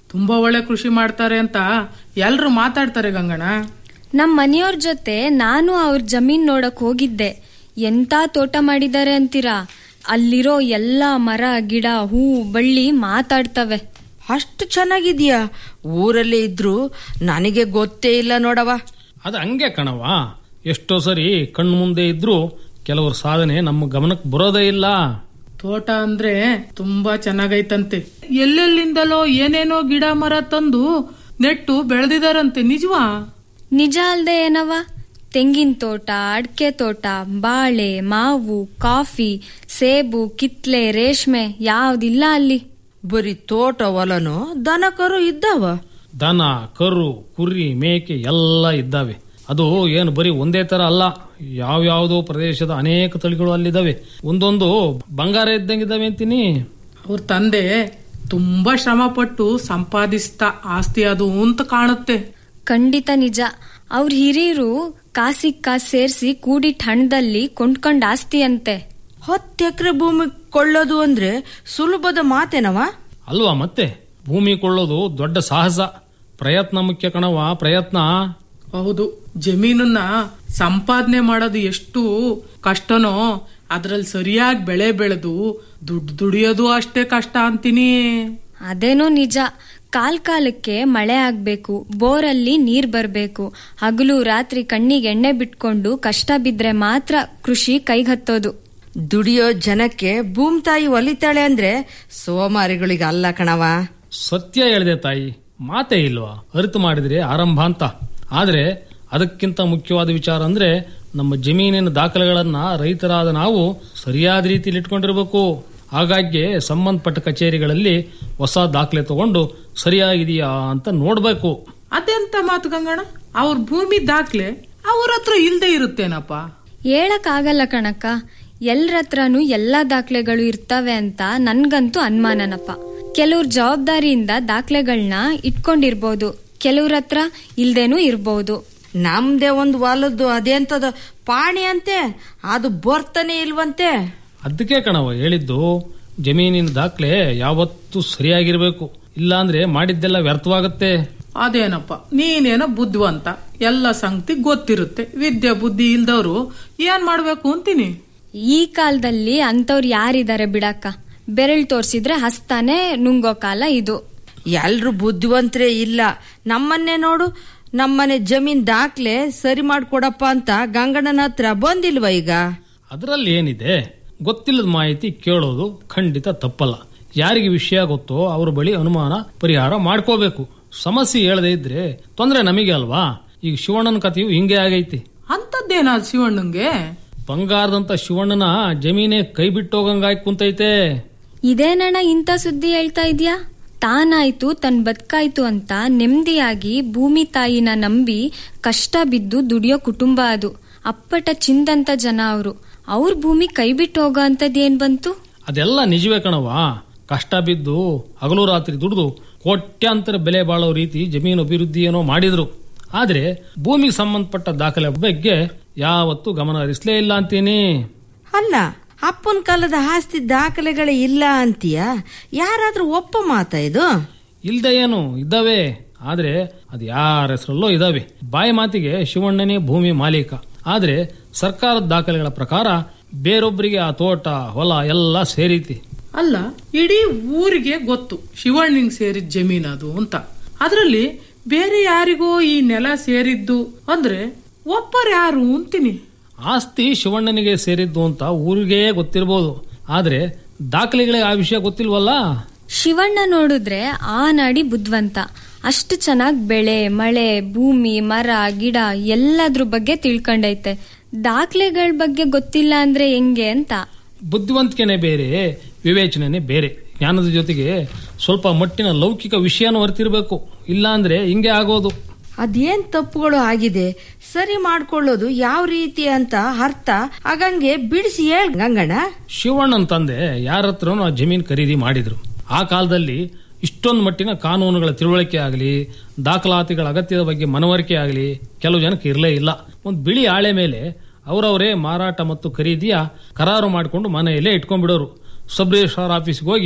ತುಂಬಾ ಒಳ್ಳೆ ಕೃಷಿ ಮಾಡ್ತಾರೆ ಅಂತ ಎಲ್ರು ಮಾತಾಡ್ತಾರೆ ಗಂಗಣ್ಣ ನಮ್ಮ ಮನೆಯವ್ರ ಜೊತೆ ನಾನು ಅವ್ರ ಜಮೀನ್ ನೋಡಕ್ ಹೋಗಿದ್ದೆ ಎಂತ ತೋಟ ಮಾಡಿದ್ದಾರೆ ಅಂತೀರಾ ಅಲ್ಲಿರೋ ಎಲ್ಲ ಮರ ಗಿಡ ಹೂ ಬಳ್ಳಿ ಮಾತಾಡ್ತವೆ ಅಷ್ಟು ಚೆನ್ನಾಗಿದ್ಯಾ ಊರಲ್ಲೇ ಇದ್ರು ನನಗೆ ಗೊತ್ತೇ ಇಲ್ಲ ನೋಡವ ಅದು ಹಂಗೆ ಕಣವ ಎಷ್ಟೋ ಸರಿ ಕಣ್ಣು ಮುಂದೆ ಇದ್ರೂ ಕೆಲವ್ರ ಸಾಧನೆ ನಮ್ಮ ಗಮನಕ್ಕೆ ಬರೋದೇ ಇಲ್ಲ ತೋಟ ಅಂದ್ರೆ ತುಂಬಾ ಚೆನ್ನಾಗೈತಂತೆ ಎಲ್ಲೆಲ್ಲಿಂದಲೋ ಏನೇನೋ ಗಿಡ ಮರ ತಂದು ನೆಟ್ಟು ಬೆಳೆದಿದಾರಂತೆ ನಿಜವಾ ನಿಜ ಅಲ್ದೆ ಏನವ ತೆಂಗಿನ ತೋಟ ಅಡ್ಕೆ ತೋಟ ಬಾಳೆ ಮಾವು ಕಾಫಿ ಸೇಬು ಕಿತ್ಲೆ ರೇಷ್ಮೆ ಯಾವ್ದಿಲ್ಲ ಅಲ್ಲಿ ಬರೀ ತೋಟ ಹೊಲನೋ ದನ ಕರು ಇದ್ದಾವ ದನ ಕರು ಕುರಿ ಮೇಕೆ ಎಲ್ಲ ಇದ್ದಾವೆ ಅದು ಏನು ಬರೀ ಒಂದೇ ತರ ಅಲ್ಲ ಯಾವ್ಯಾವುದೋ ಪ್ರದೇಶದ ಅನೇಕ ತಳಿಗಳು ಅಲ್ಲಿದ್ದಾವೆ ಒಂದೊಂದು ಬಂಗಾರ ಇದ್ದಂಗಿದ್ದಾವೆ ಅಂತೀನಿ ಅವ್ರ ತಂದೆ ತುಂಬಾ ಶ್ರಮ ಪಟ್ಟು ಸಂಪಾದಿಸ್ತಾ ಆಸ್ತಿ ಅದು ಅಂತ ಕಾಣುತ್ತೆ ಖಂಡಿತ ನಿಜ ಅವ್ರ ಹಿರಿಯರು ಕಾಸಿಗ್ ಕಾಸ್ ಸೇರ್ಸಿ ಕೂಡಿಟ್ ಹಣದಲ್ಲಿ ಕೊಂಡ್ಕೊಂಡ್ ಆಸ್ತಿ ಅಂತೆ ಹತ್ತು ಎಕರೆ ಭೂಮಿ ಕೊಳ್ಳೋದು ಅಂದ್ರೆ ಸುಲಭದ ಮಾತೇನವ ಅಲ್ವಾ ಮತ್ತೆ ಭೂಮಿ ಕೊಳ್ಳೋದು ದೊಡ್ಡ ಸಾಹಸ ಪ್ರಯತ್ನ ಮುಖ್ಯ ಕಣವ ಪ್ರಯತ್ನ ಹೌದು ಜಮೀನನ್ನ ಸಂಪಾದನೆ ಮಾಡೋದು ಎಷ್ಟು ಕಷ್ಟನೋ ಅದ್ರಲ್ಲಿ ಸರಿಯಾಗಿ ಬೆಳೆ ಬೆಳೆದು ದುಡ್ಡು ದುಡಿಯೋದು ಅಷ್ಟೇ ಕಷ್ಟ ಅಂತೀನಿ ಅದೇನೋ ನಿಜ ಕಾಲ್ ಕಾಲಕ್ಕೆ ಮಳೆ ಆಗ್ಬೇಕು ಬೋರಲ್ಲಿ ನೀರ್ ಬರ್ಬೇಕು ಹಗಲು ರಾತ್ರಿ ಕಣ್ಣಿಗೆ ಎಣ್ಣೆ ಬಿಟ್ಕೊಂಡು ಕಷ್ಟ ಬಿದ್ರೆ ಮಾತ್ರ ಕೃಷಿ ಕೈಗತ್ತೋದು ದುಡಿಯೋ ಜನಕ್ಕೆ ಭೂಮ್ ತಾಯಿ ಒಲಿತಾಳೆ ಅಂದ್ರೆ ಸೋಮಾರಿಗಳಿಗೆ ಅಲ್ಲ ಕಣವ ಸತ್ಯ ಹೇಳಿದೆ ತಾಯಿ ಮಾತೇ ಇಲ್ವಾ ಅರಿತು ಮಾಡಿದ್ರೆ ಆರಂಭ ಅಂತ ಆದ್ರೆ ಅದಕ್ಕಿಂತ ಮುಖ್ಯವಾದ ವಿಚಾರ ಅಂದ್ರೆ ನಮ್ಮ ಜಮೀನಿನ ದಾಖಲೆಗಳನ್ನ ರೈತರಾದ ನಾವು ಸರಿಯಾದ ರೀತಿಯಲ್ಲಿ ಇಟ್ಕೊಂಡಿರ್ಬೇಕು ಹಾಗಾಗಿ ಸಂಬಂಧಪಟ್ಟ ಕಚೇರಿಗಳಲ್ಲಿ ಹೊಸ ದಾಖಲೆ ತಗೊಂಡು ಸರಿಯಾಗಿದೆಯಾ ಅಂತ ನೋಡ್ಬೇಕು ಅದೆಂತ ಮಾತು ಗಂಗಣ್ಣ ಅವ್ರ ಭೂಮಿ ದಾಖಲೆ ಅವ್ರ ಹತ್ರ ಇಲ್ದೇ ಇರುತ್ತೇನಪ್ಪ ಹೇಳಕ್ ಆಗಲ್ಲ ಕಣಕ್ಕ ಎಲ್ರತ್ರನೂ ಎಲ್ಲಾ ದಾಖಲೆಗಳು ಇರ್ತವೆ ಅಂತ ನನ್ಗಂತೂ ಅನುಮಾನನಪ್ಪ ಕೆಲವ್ರ ಜವಾಬ್ದಾರಿಯಿಂದ ದಾಖಲೆಗಳನ್ನ ಇಟ್ಕೊಂಡಿರ್ಬೋದು ಕೆಲವ್ರ ಹತ್ರ ಇಲ್ದೇನೂ ಇರ್ಬೋದು ನಮ್ದೇ ಒಂದು ಹೊಲದ್ದು ಅದೆಂತದ ಪಾಣಿ ಅಂತೆ ಅದು ಬರ್ತಾನೆ ಇಲ್ವಂತೆ ಅದಕ್ಕೆ ಕಣವ ಹೇಳಿದ್ದು ಜಮೀನಿನ ದಾಖಲೆ ಯಾವತ್ತೂ ಸರಿಯಾಗಿರ್ಬೇಕು ಇಲ್ಲಾಂದ್ರೆ ಮಾಡಿದ್ದೆಲ್ಲ ವ್ಯರ್ಥವಾಗುತ್ತೆ ಅದೇನಪ್ಪ ನೀನೇನೋ ಬುದ್ಧಿವಂತ ಎಲ್ಲ ಸಂಗತಿ ಗೊತ್ತಿರುತ್ತೆ ವಿದ್ಯೆ ಬುದ್ಧಿ ಇಲ್ದವ್ರು ಏನ್ ಮಾಡ್ಬೇಕು ಅಂತೀನಿ ಈ ಕಾಲದಲ್ಲಿ ಅಂತವ್ರು ಯಾರಿದ್ದಾರೆ ಬಿಡಕ್ಕ ಬೆರಳ್ ತೋರ್ಸಿದ್ರೆ ಹಸ್ತಾನೆ ನುಂಗೋ ಕಾಲ ಇದು ಎಲ್ರು ಬುದ್ಧಿವಂತರೇ ಇಲ್ಲ ನಮ್ಮನ್ನೇ ನೋಡು ನಮ್ಮನೆ ಜಮೀನ್ ದಾಖಲೆ ಸರಿ ಮಾಡ್ಕೊಡಪ್ಪ ಅಂತ ಗಂಗಣ್ಣನ ಹತ್ರ ಬಂದಿಲ್ವ ಈಗ ಅದರಲ್ಲಿ ಏನಿದೆ ಗೊತ್ತಿಲ್ಲದ ಮಾಹಿತಿ ಕೇಳೋದು ಖಂಡಿತ ತಪ್ಪಲ್ಲ ಯಾರಿಗೆ ವಿಷಯ ಗೊತ್ತೋ ಅವ್ರ ಬಳಿ ಅನುಮಾನ ಪರಿಹಾರ ಮಾಡ್ಕೋಬೇಕು ಸಮಸ್ಯೆ ಹೇಳದೇ ಇದ್ರೆ ತೊಂದ್ರೆ ನಮಗೆ ಅಲ್ವಾ ಈಗ ಶಿವಣ್ಣನ ಕಥೆಯು ಹಿಂಗೆ ಆಗೈತಿ ಅಂತದ್ದೇನಾದ್ ಶಿವಣ್ಣಂಗೆ ಬಂಗಾರದಂತ ಶಿವಣ್ಣನ ಜಮೀನೇ ಕೈ ಬಿಟ್ಟೋಗಂಗಾಯ್ ಕುಂತೈತೆ ಇದೇನಣ್ಣ ಇಂಥ ಸುದ್ದಿ ಹೇಳ್ತಾ ಇದ್ಯಾ ತಾನಾಯ್ತು ತನ್ ಬದುಕಾಯ್ತು ಅಂತ ನೆಮ್ಮದಿಯಾಗಿ ಭೂಮಿ ತಾಯಿನ ನಂಬಿ ಕಷ್ಟ ಬಿದ್ದು ದುಡಿಯೋ ಕುಟುಂಬ ಅದು ಅಪ್ಪಟ ಚಿಂದಂತ ಜನ ಅವರು ಅವ್ರ ಭೂಮಿ ಕೈ ಬಿಟ್ಟು ಹೋಗೋ ಏನ್ ಬಂತು ಅದೆಲ್ಲ ನಿಜವೇ ಕಣವ ಕಷ್ಟ ಬಿದ್ದು ಹಗಲು ರಾತ್ರಿ ದುಡಿದು ಕೋಟ್ಯಾಂತರ ಬೆಲೆ ಬಾಳೋ ರೀತಿ ಜಮೀನು ಅಭಿವೃದ್ಧಿ ಏನೋ ಮಾಡಿದ್ರು ಆದ್ರೆ ಭೂಮಿಗೆ ಸಂಬಂಧಪಟ್ಟ ದಾಖಲೆ ಬಗ್ಗೆ ಯಾವತ್ತೂ ಗಮನ ಹರಿಸ್ಲೇ ಇಲ್ಲ ಅಂತೀನಿ ಅಲ್ಲ ಅಪ್ಪನ ಕಾಲದ ಆಸ್ತಿ ದಾಖಲೆಗಳೇ ಇಲ್ಲ ಅಂತೀಯ ಯಾರಾದ್ರೂ ಒಪ್ಪ ಮಾತಾ ಇದು ಇಲ್ದೆ ಏನು ಇದ್ದಾವೆ ಆದ್ರೆ ಅದು ಯಾರ ಹೆಸರಲ್ಲೋ ಇದಾವೆ ಬಾಯಿ ಮಾತಿಗೆ ಶಿವಣ್ಣನೇ ಭೂಮಿ ಮಾಲೀಕ ಆದ್ರೆ ಸರ್ಕಾರದ ದಾಖಲೆಗಳ ಪ್ರಕಾರ ಬೇರೊಬ್ಬರಿಗೆ ಆ ತೋಟ ಹೊಲ ಎಲ್ಲ ಸೇರೀತಿ ಅಲ್ಲ ಇಡೀ ಊರಿಗೆ ಗೊತ್ತು ಶಿವಣ್ಣಂಗ್ ಸೇರಿದ ಜಮೀನ್ ಅದು ಅಂತ ಅದ್ರಲ್ಲಿ ಬೇರೆ ಯಾರಿಗೋ ಈ ನೆಲ ಸೇರಿದ್ದು ಅಂದ್ರೆ ಒಪ್ಪರ್ ಯಾರು ಅಂತೀನಿ ಆಸ್ತಿ ಶಿವಣ್ಣನಿಗೆ ಸೇರಿದ್ದು ಅಂತ ಊರಿಗೆ ಗೊತ್ತಿರಬಹುದು ಆದ್ರೆ ದಾಖಲೆಗಳಿಗೆ ಆ ವಿಷಯ ಗೊತ್ತಿಲ್ವಲ್ಲ ಶಿವಣ್ಣ ನೋಡಿದ್ರೆ ಆ ನಾಡಿ ಬುದ್ಧಿವಂತ ಅಷ್ಟು ಚೆನ್ನಾಗ್ ಬೆಳೆ ಮಳೆ ಭೂಮಿ ಮರ ಗಿಡ ಎಲ್ಲದ್ರ ಬಗ್ಗೆ ತಿಳ್ಕೊಂಡೈತೆ ದಾಖಲೆಗಳ ಬಗ್ಗೆ ಗೊತ್ತಿಲ್ಲ ಅಂದ್ರೆ ಹೆಂಗೆ ಅಂತ ಬುದ್ಧಿವಂತಿಕೆನೆ ಬೇರೆ ವಿವೇಚನೆನೇ ಬೇರೆ ಜ್ಞಾನದ ಜೊತೆಗೆ ಸ್ವಲ್ಪ ಮಟ್ಟಿನ ಲೌಕಿಕ ವಿಷಯನೂ ಅರಿತಿರ್ಬೇಕು ಇಲ್ಲ ಅಂದ್ರೆ ಹಿಂಗೆ ಆಗೋದು ಅದೇನ್ ತಪ್ಪುಗಳು ಆಗಿದೆ ಸರಿ ಮಾಡ್ಕೊಳ್ಳೋದು ಯಾವ ರೀತಿ ಅಂತ ಅರ್ಥ ಆಗಂಗೆ ಬಿಡಿಸಿ ಹೇಳ್ ಗಂಗಣ್ಣ ಶಿವಣ್ಣನ ತಂದೆ ಯಾರ ಹತ್ರನೂ ಆ ಜಮೀನ್ ಖರೀದಿ ಮಾಡಿದ್ರು ಆ ಕಾಲದಲ್ಲಿ ಇಷ್ಟೊಂದು ಮಟ್ಟಿನ ಕಾನೂನುಗಳ ತಿಳುವಳಿಕೆ ಆಗಲಿ ದಾಖಲಾತಿಗಳ ಅಗತ್ಯದ ಬಗ್ಗೆ ಮನವರಿಕೆ ಆಗಲಿ ಕೆಲವು ಜನಕ್ಕೆ ಇರಲೇ ಇಲ್ಲ ಒಂದು ಬಿಳಿ ಹಾಳೆ ಮೇಲೆ ಅವರವರೇ ಮಾರಾಟ ಮತ್ತು ಖರೀದಿಯ ಕರಾರು ಮಾಡಿಕೊಂಡು ಮನೆಯಲ್ಲೇ ಇಟ್ಕೊಂಡ್ಬಿಡೋರು ಸಬ್ ರಿಜಿಸ್ಟ್ರಾರ್ ಆಫೀಸ್ಗೆ ಹೋಗಿ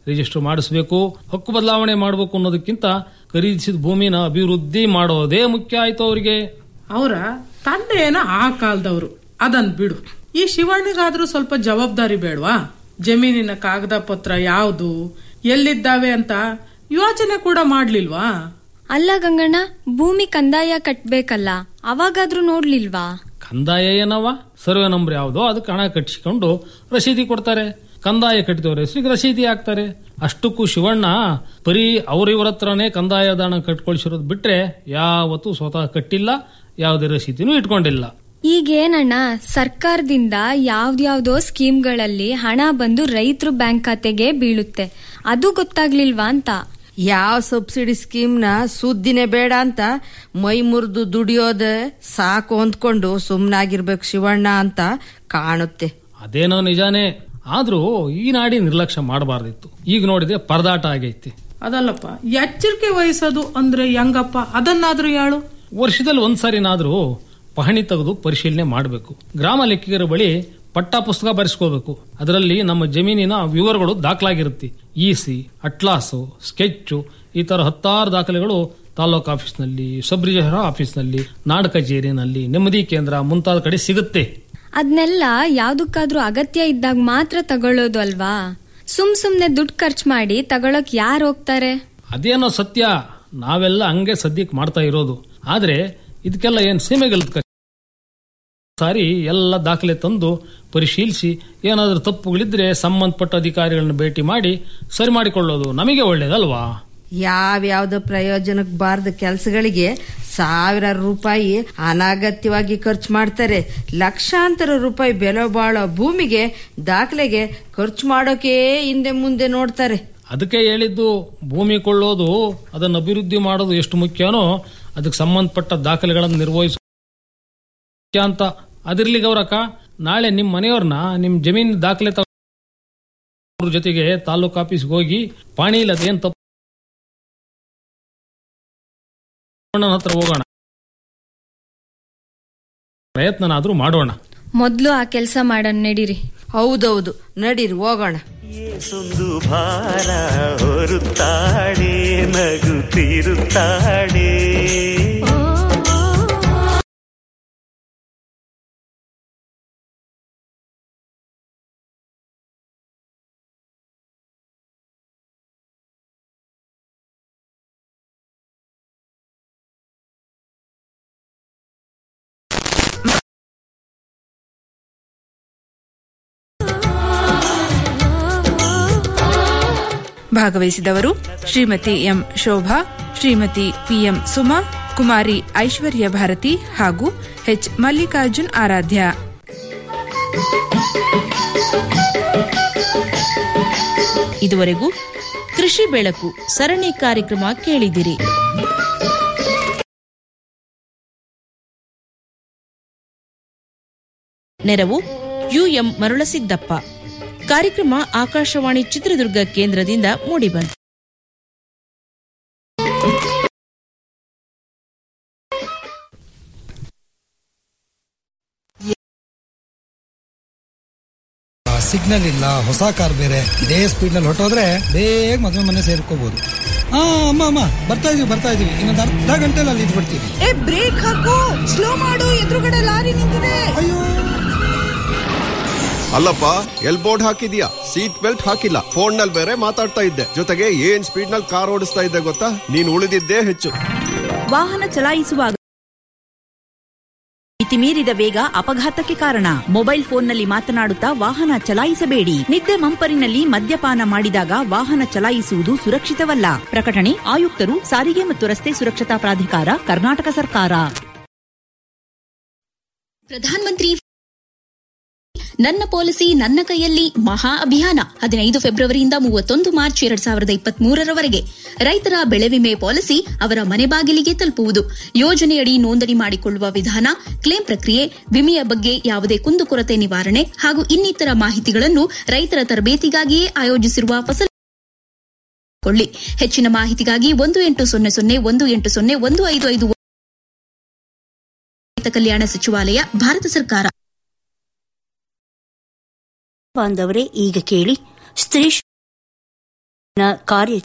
ರಿಜಿಸ್ಟರ್ ಮಾಡಿಸಬೇಕು ಹಕ್ಕು ಬದಲಾವಣೆ ಮಾಡಬೇಕು ಅನ್ನೋದಕ್ಕಿಂತ ಖರೀದಿಸಿದ ಭೂಮಿನ ಅಭಿವೃದ್ಧಿ ಮಾಡೋದೇ ಮುಖ್ಯ ಆಯ್ತು ಅವರಿಗೆ ಅವರ ತಂದೆ ಏನೋ ಆ ಕಾಲದವ್ರು ಅದನ್ ಬಿಡು ಈ ಶಿವಣ್ಣಗಾದ್ರೂ ಸ್ವಲ್ಪ ಜವಾಬ್ದಾರಿ ಬೇಡವಾ ಜಮೀನಿನ ಕಾಗದ ಪತ್ರ ಯಾವ್ದು ಎಲ್ಲಿದ್ದಾವೆ ಅಂತ ಯೋಚನೆ ಕೂಡ ಮಾಡ್ಲಿಲ್ವಾ ಅಲ್ಲ ಗಂಗಣ್ಣ ಭೂಮಿ ಕಂದಾಯ ಕಟ್ಬೇಕಲ್ಲ ಅವಾಗಾದ್ರೂ ನೋಡ್ಲಿಲ್ವಾ ಕಂದಾಯ ಏನವ ಸರ್ವೆ ನಂಬರ್ ಯಾವುದೋ ಅದಕ್ಕೆ ಹಣ ಕಟ್ಟಿಸಿಕೊಂಡು ರಸೀದಿ ಕೊಡ್ತಾರೆ ಕಂದಾಯ ಕಟ್ಟಿದವ್ರ ಹೆಸರಿಗೆ ರಸೀದಿ ಹಾಕ್ತಾರೆ ಅಷ್ಟಕ್ಕೂ ಶಿವಣ್ಣ ಬರೀ ಅವ್ರಿವ್ರ ಹತ್ರನೇ ಕಂದಾಯದ ಹಣ ಕಟ್ಕೊಳ್ಸಿರೋದು ಬಿಟ್ರೆ ಯಾವತ್ತೂ ಸ್ವತಃ ಕಟ್ಟಿಲ್ಲ ಯಾವುದೇ ರಸೀದಿನೂ ಇಟ್ಕೊಂಡಿಲ್ಲ ಈಗೇನಣ್ಣ ಸರ್ಕಾರದಿಂದ ಯಾವ್ದ್ಯಾವ್ದೋ ಸ್ಕೀಮ್ಗಳಲ್ಲಿ ಹಣ ಬಂದು ರೈತರು ಬ್ಯಾಂಕ್ ಖಾತೆಗೆ ಬೀಳುತ್ತೆ ಅದು ಗೊತ್ತಾಗ್ಲಿಲ್ವಾ ಅಂತ ಯಾವ ಸಬ್ಸಿಡಿ ಸ್ಕೀಮ್ನ ಸುದ್ದಿನೇ ಬೇಡ ಅಂತ ಮೈ ಮುರಿದು ದುಡಿಯೋದ ಸಾಕು ಅಂದ್ಕೊಂಡು ಸುಮ್ಮನಾಗಿರ್ಬೇಕು ಶಿವಣ್ಣ ಅಂತ ಕಾಣುತ್ತೆ ಅದೇನೋ ನಿಜಾನೇ ಆದ್ರೂ ಈ ನಾಡಿ ನಿರ್ಲಕ್ಷ್ಯ ಮಾಡಬಾರ್ದಿತ್ತು ಈಗ ನೋಡಿದ್ರೆ ಪರದಾಟ ಆಗೈತಿ ಅದಲ್ಲಪ್ಪ ಎಚ್ಚರಿಕೆ ವಹಿಸೋದು ಅಂದ್ರೆ ಹೆಂಗಪ್ಪ ಅದನ್ನಾದ್ರೂ ಹೇಳು ವರ್ಷದಲ್ಲಿ ಒಂದ್ಸಾರಿನಾದ್ರೂ ಪಹಣಿ ತೆಗೆದು ಪರಿಶೀಲನೆ ಮಾಡಬೇಕು ಗ್ರಾಮ ಲೆಕ್ಕಿಗರ ಬಳಿ ಪಟ್ಟ ಪುಸ್ತಕ ಬರೆಸ್ಕೋಬೇಕು ಅದರಲ್ಲಿ ನಮ್ಮ ಜಮೀನಿನ ವಿವರಗಳು ದಾಖಲಾಗಿರುತ್ತೆ ಇಸಿ ಅಟ್ಲಾಸು ಸ್ಕೆಚ್ಚು ಈ ತರ ಹತ್ತಾರು ದಾಖಲೆಗಳು ತಾಲೂಕು ಆಫೀಸ್ನಲ್ಲಿ ಸಬ್ ರಿಜಿಸ್ಟ್ರಾರ್ ಆಫೀಸ್ನಲ್ಲಿ ನಾಡ ಕಚೇರಿನಲ್ಲಿ ನೆಮ್ಮದಿ ಕೇಂದ್ರ ಮುಂತಾದ ಕಡೆ ಸಿಗುತ್ತೆ ಅದ್ನೆಲ್ಲ ಯಾವ್ದಕ್ಕಾದ್ರೂ ಅಗತ್ಯ ಇದ್ದಾಗ ಮಾತ್ರ ತಗೊಳ್ಳೋದು ಅಲ್ವಾ ಸುಮ್ ಸುಮ್ನೆ ದುಡ್ಡು ಖರ್ಚು ಮಾಡಿ ತಗೊಳಕ್ ಯಾರು ಹೋಗ್ತಾರೆ ಅದೇನೋ ಸತ್ಯ ನಾವೆಲ್ಲ ಹಂಗೆ ಸದ್ಯಕ್ಕೆ ಮಾಡ್ತಾ ಇರೋದು ಆದ್ರೆ ಇದಕ್ಕೆಲ್ಲ ಏನ್ ಸೀಮೆಗಲ್ದ ಸಾರಿ ಎಲ್ಲ ದಾಖಲೆ ತಂದು ಪರಿಶೀಲಿಸಿ ಏನಾದ್ರೂ ತಪ್ಪುಗಳಿದ್ರೆ ಸಂಬಂಧಪಟ್ಟ ಅಧಿಕಾರಿಗಳನ್ನ ಭೇಟಿ ಮಾಡಿ ಸರಿ ಮಾಡಿಕೊಳ್ಳೋದು ನಮಗೆ ಒಳ್ಳೇದಲ್ವಾ ಯಾವ್ಯಾವ್ದೋ ಪ್ರಯೋಜನಕ್ಕೆ ಬಾರ್ದ ಕೆಲಸಗಳಿಗೆ ಸಾವಿರಾರು ರೂಪಾಯಿ ಅನಾಗತ್ಯವಾಗಿ ಖರ್ಚು ಮಾಡ್ತಾರೆ ಲಕ್ಷಾಂತರ ರೂಪಾಯಿ ಬೆಲೆ ಬಾಳೋ ಭೂಮಿಗೆ ದಾಖಲೆಗೆ ಖರ್ಚು ಮಾಡೋಕೆ ಹಿಂದೆ ಮುಂದೆ ನೋಡ್ತಾರೆ ಅದಕ್ಕೆ ಹೇಳಿದ್ದು ಭೂಮಿ ಕೊಳ್ಳೋದು ಅದನ್ನು ಅಭಿವೃದ್ಧಿ ಮಾಡೋದು ಎಷ್ಟು ಮುಖ್ಯನೋ ಅದಕ್ಕೆ ಸಂಬಂಧಪಟ್ಟ ದಾಖಲೆಗಳನ್ನು ನಿರ್ವಹಿಸ ಮುಖ್ಯ ಅಂತ ಅದಿರ್ಲಿ ಗೌರಕ್ಕ ನಾಳೆ ನಿಮ್ಮ ಮನೆಯವ್ರನ್ನ ನಿಮ್ ಜಮೀನ್ ದಾಖಲೆ ತಗೊ- ಅವ್ರ ಜೊತೆಗೆ ತಾಲೂಕು ಆಫೀಸ್ಗೆ ಹೋಗಿ ಪಾಣಿ ಇಲ್ಲ ಅದೇನ್ ತಪ್ಪು ಅಣ್ಣನ ಹತ್ರ ಹೋಗೋಣ ಪ್ರಯತ್ನನಾದ್ರೂ ಮಾಡೋಣ ಮೊದ್ಲು ಆ ಕೆಲಸ ಮಾಡೋಣ ನಡೀರಿ ಹೌದೌದು ನಡೀರಿ ಹೋಗೋಣ ಸುಂದು ಭಾರ ಹೊರುತ್ತಾಳೆ ನಗುತ್ತಿರುತ್ತಾಳೆ ಭಾಗವಹಿಸಿದವರು ಶ್ರೀಮತಿ ಎಂ ಶೋಭಾ ಶ್ರೀಮತಿ ಪಿಎಂ ಸುಮಾ ಕುಮಾರಿ ಐಶ್ವರ್ಯ ಭಾರತಿ ಹಾಗೂ ಎಚ್ ಮಲ್ಲಿಕಾರ್ಜುನ್ ಆರಾಧ್ಯ ಇದುವರೆಗೂ ಕೃಷಿ ಬೆಳಕು ಸರಣಿ ಕಾರ್ಯಕ್ರಮ ಕೇಳಿದಿರಿ ನೆರವು ಯುಎಂ ಮರುಳಸಿದ್ದಪ್ಪ ಕಾರ್ಯಕ್ರಮ ಆಕಾಶವಾಣಿ ಚಿತ್ರದುರ್ಗ ಕೇಂದ್ರದಿಂದ ಮೂಡಿಬಂತು ಸಿಗ್ನಲ್ ಇಲ್ಲ ಹೊಸ ಕಾರ್ ಬೇರೆ ಇದೇ ಸ್ಪೀಡ್ ನಲ್ಲಿ ಹೊಟ್ಟೋದ್ರೆ ಬೇಗ ಮದುವೆ ಮನೆ ಸೇರ್ಕೋಬಹುದು ಹಾ ಅಮ್ಮ ಅಮ್ಮ ಬರ್ತಾ ಇದೀವಿ ಬರ್ತಾ ಇದೀವಿ ಇನ್ನೊಂದು ಅರ್ಧ ಗಂಟೆಲಿ ಅಲ್ಲಿ ಇದ್ಬಿಡ್ತೀವಿ ಏ ಬ್ರೇಕ್ ಹಾಕು ಸ್ಲೋ ಮಾಡು ಎದುರುಗಡೆ ಲಾರಿ ನಿಂತಿದೆ ಅಯ್ಯೋ ಅಲ್ಲಪ್ಪ ಎಲ್ ಬೋರ್ಡ್ ಹಾಕಿದ್ಯಾ ಸೀಟ್ ಬೆಲ್ಟ್ ಹಾಕಿಲ್ಲ ಫೋನ್ ನಲ್ಲಿ ಬೇರೆ ಮಾತಾಡ್ತಾ ಇದ್ದೆ ಜೊತೆಗೆ ಏನ್ ಸ್ಪೀಡ್ ನಲ್ಲಿ ಕಾರ್ ಓಡಿಸ್ತಾ ಇದ್ದೆ ಗೊತ್ತಾ ನೀನ್ ಉಳಿದಿದ್ದೇ ಹೆಚ್ಚು ವಾಹನ ಚಲಾಯಿಸುವಾಗ ಮಿತಿ ಮೀರಿದ ವೇಗ ಅಪಘಾತಕ್ಕೆ ಕಾರಣ ಮೊಬೈಲ್ ಫೋನ್ನಲ್ಲಿ ಮಾತನಾಡುತ್ತಾ ವಾಹನ ಚಲಾಯಿಸಬೇಡಿ ನಿದ್ದೆ ಮಂಪರಿನಲ್ಲಿ ಮದ್ಯಪಾನ ಮಾಡಿದಾಗ ವಾಹನ ಚಲಾಯಿಸುವುದು ಸುರಕ್ಷಿತವಲ್ಲ ಪ್ರಕಟಣೆ ಆಯುಕ್ತರು ಸಾರಿಗೆ ಮತ್ತು ರಸ್ತೆ ಸುರಕ್ಷತಾ ಪ್ರಾಧಿಕಾರ ಕರ್ನಾಟಕ ಸರ್ಕಾರ ಪ್ರಧಾನ ಮಂತ್ರಿ ನನ್ನ ಪಾಲಿಸಿ ನನ್ನ ಕೈಯಲ್ಲಿ ಮಹಾ ಅಭಿಯಾನ ಹದಿನೈದು ಫೆಬ್ರವರಿಯಿಂದ ಮೂವತ್ತೊಂದು ಮಾರ್ಚ್ ಎರಡ್ ಸಾವಿರದ ಇಪ್ಪತ್ತ್ ಮೂರರವರೆಗೆ ರೈತರ ಬೆಳೆ ವಿಮೆ ಪಾಲಿಸಿ ಅವರ ಮನೆ ಬಾಗಿಲಿಗೆ ತಲುಪುವುದು ಯೋಜನೆಯಡಿ ನೋಂದಣಿ ಮಾಡಿಕೊಳ್ಳುವ ವಿಧಾನ ಕ್ಲೇಮ್ ಪ್ರಕ್ರಿಯೆ ವಿಮೆಯ ಬಗ್ಗೆ ಯಾವುದೇ ಕುಂದುಕೊರತೆ ನಿವಾರಣೆ ಹಾಗೂ ಇನ್ನಿತರ ಮಾಹಿತಿಗಳನ್ನು ರೈತರ ತರಬೇತಿಗಾಗಿಯೇ ಆಯೋಜಿಸಿರುವ ಫಸಲ್ ಕೊಳ್ಳಿ ಹೆಚ್ಚಿನ ಮಾಹಿತಿಗಾಗಿ ಒಂದು ಎಂಟು ಸೊನ್ನೆ ಸೊನ್ನೆ ಒಂದು ಎಂಟು ಸೊನ್ನೆ ಒಂದು ಐದು ಐದು ರೈತ ಕಲ್ಯಾಣ ಸಚಿವಾಲಯ ಭಾರತ ಸರ್ಕಾರ ಬಾಂಧವರೇ ಈಗ ಕೇಳಿ ಸ್ತ್ರೀ ಕಾರ್ಯ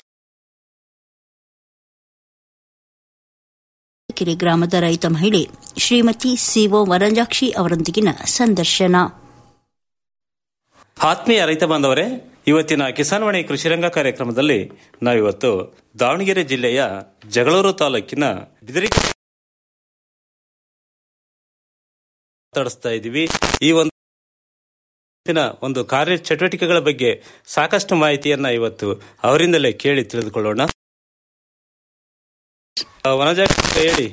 ಕೆರೆ ಗ್ರಾಮದ ರೈತ ಮಹಿಳೆ ಶ್ರೀಮತಿ ಸಿಒ ವನಜಾಕ್ಷಿ ಅವರೊಂದಿಗಿನ ಸಂದರ್ಶನ ಆತ್ಮೀಯ ರೈತ ಬಾಂಧವರೇ ಇವತ್ತಿನ ಕಿಸಾನ್ವಾಣಿ ಕೃಷಿರಂಗ ಕಾರ್ಯಕ್ರಮದಲ್ಲಿ ನಾವಿವತ್ತು ದಾವಣಗೆರೆ ಜಿಲ್ಲೆಯ ಜಗಳೂರು ತಾಲೂಕಿನ ಬಿದಿರಿ ಮಾತಾಡಿಸ್ತಾ ಇದ್ದೀವಿ ಈ ಒಂದು ಇವತ್ತಿನ ಒಂದು ಕಾರ್ಯ ಚಟುವಟಿಕೆಗಳ ಬಗ್ಗೆ ಸಾಕಷ್ಟು ಮಾಹಿತಿಯನ್ನ ಇವತ್ತು ಅವರಿಂದಲೇ ಕೇಳಿ ತಿಳಿದುಕೊಳ್ಳೋಣ ಆ, ವನಜಾಕ್ಷಿ ಅವರೇ ಹೇಳಿ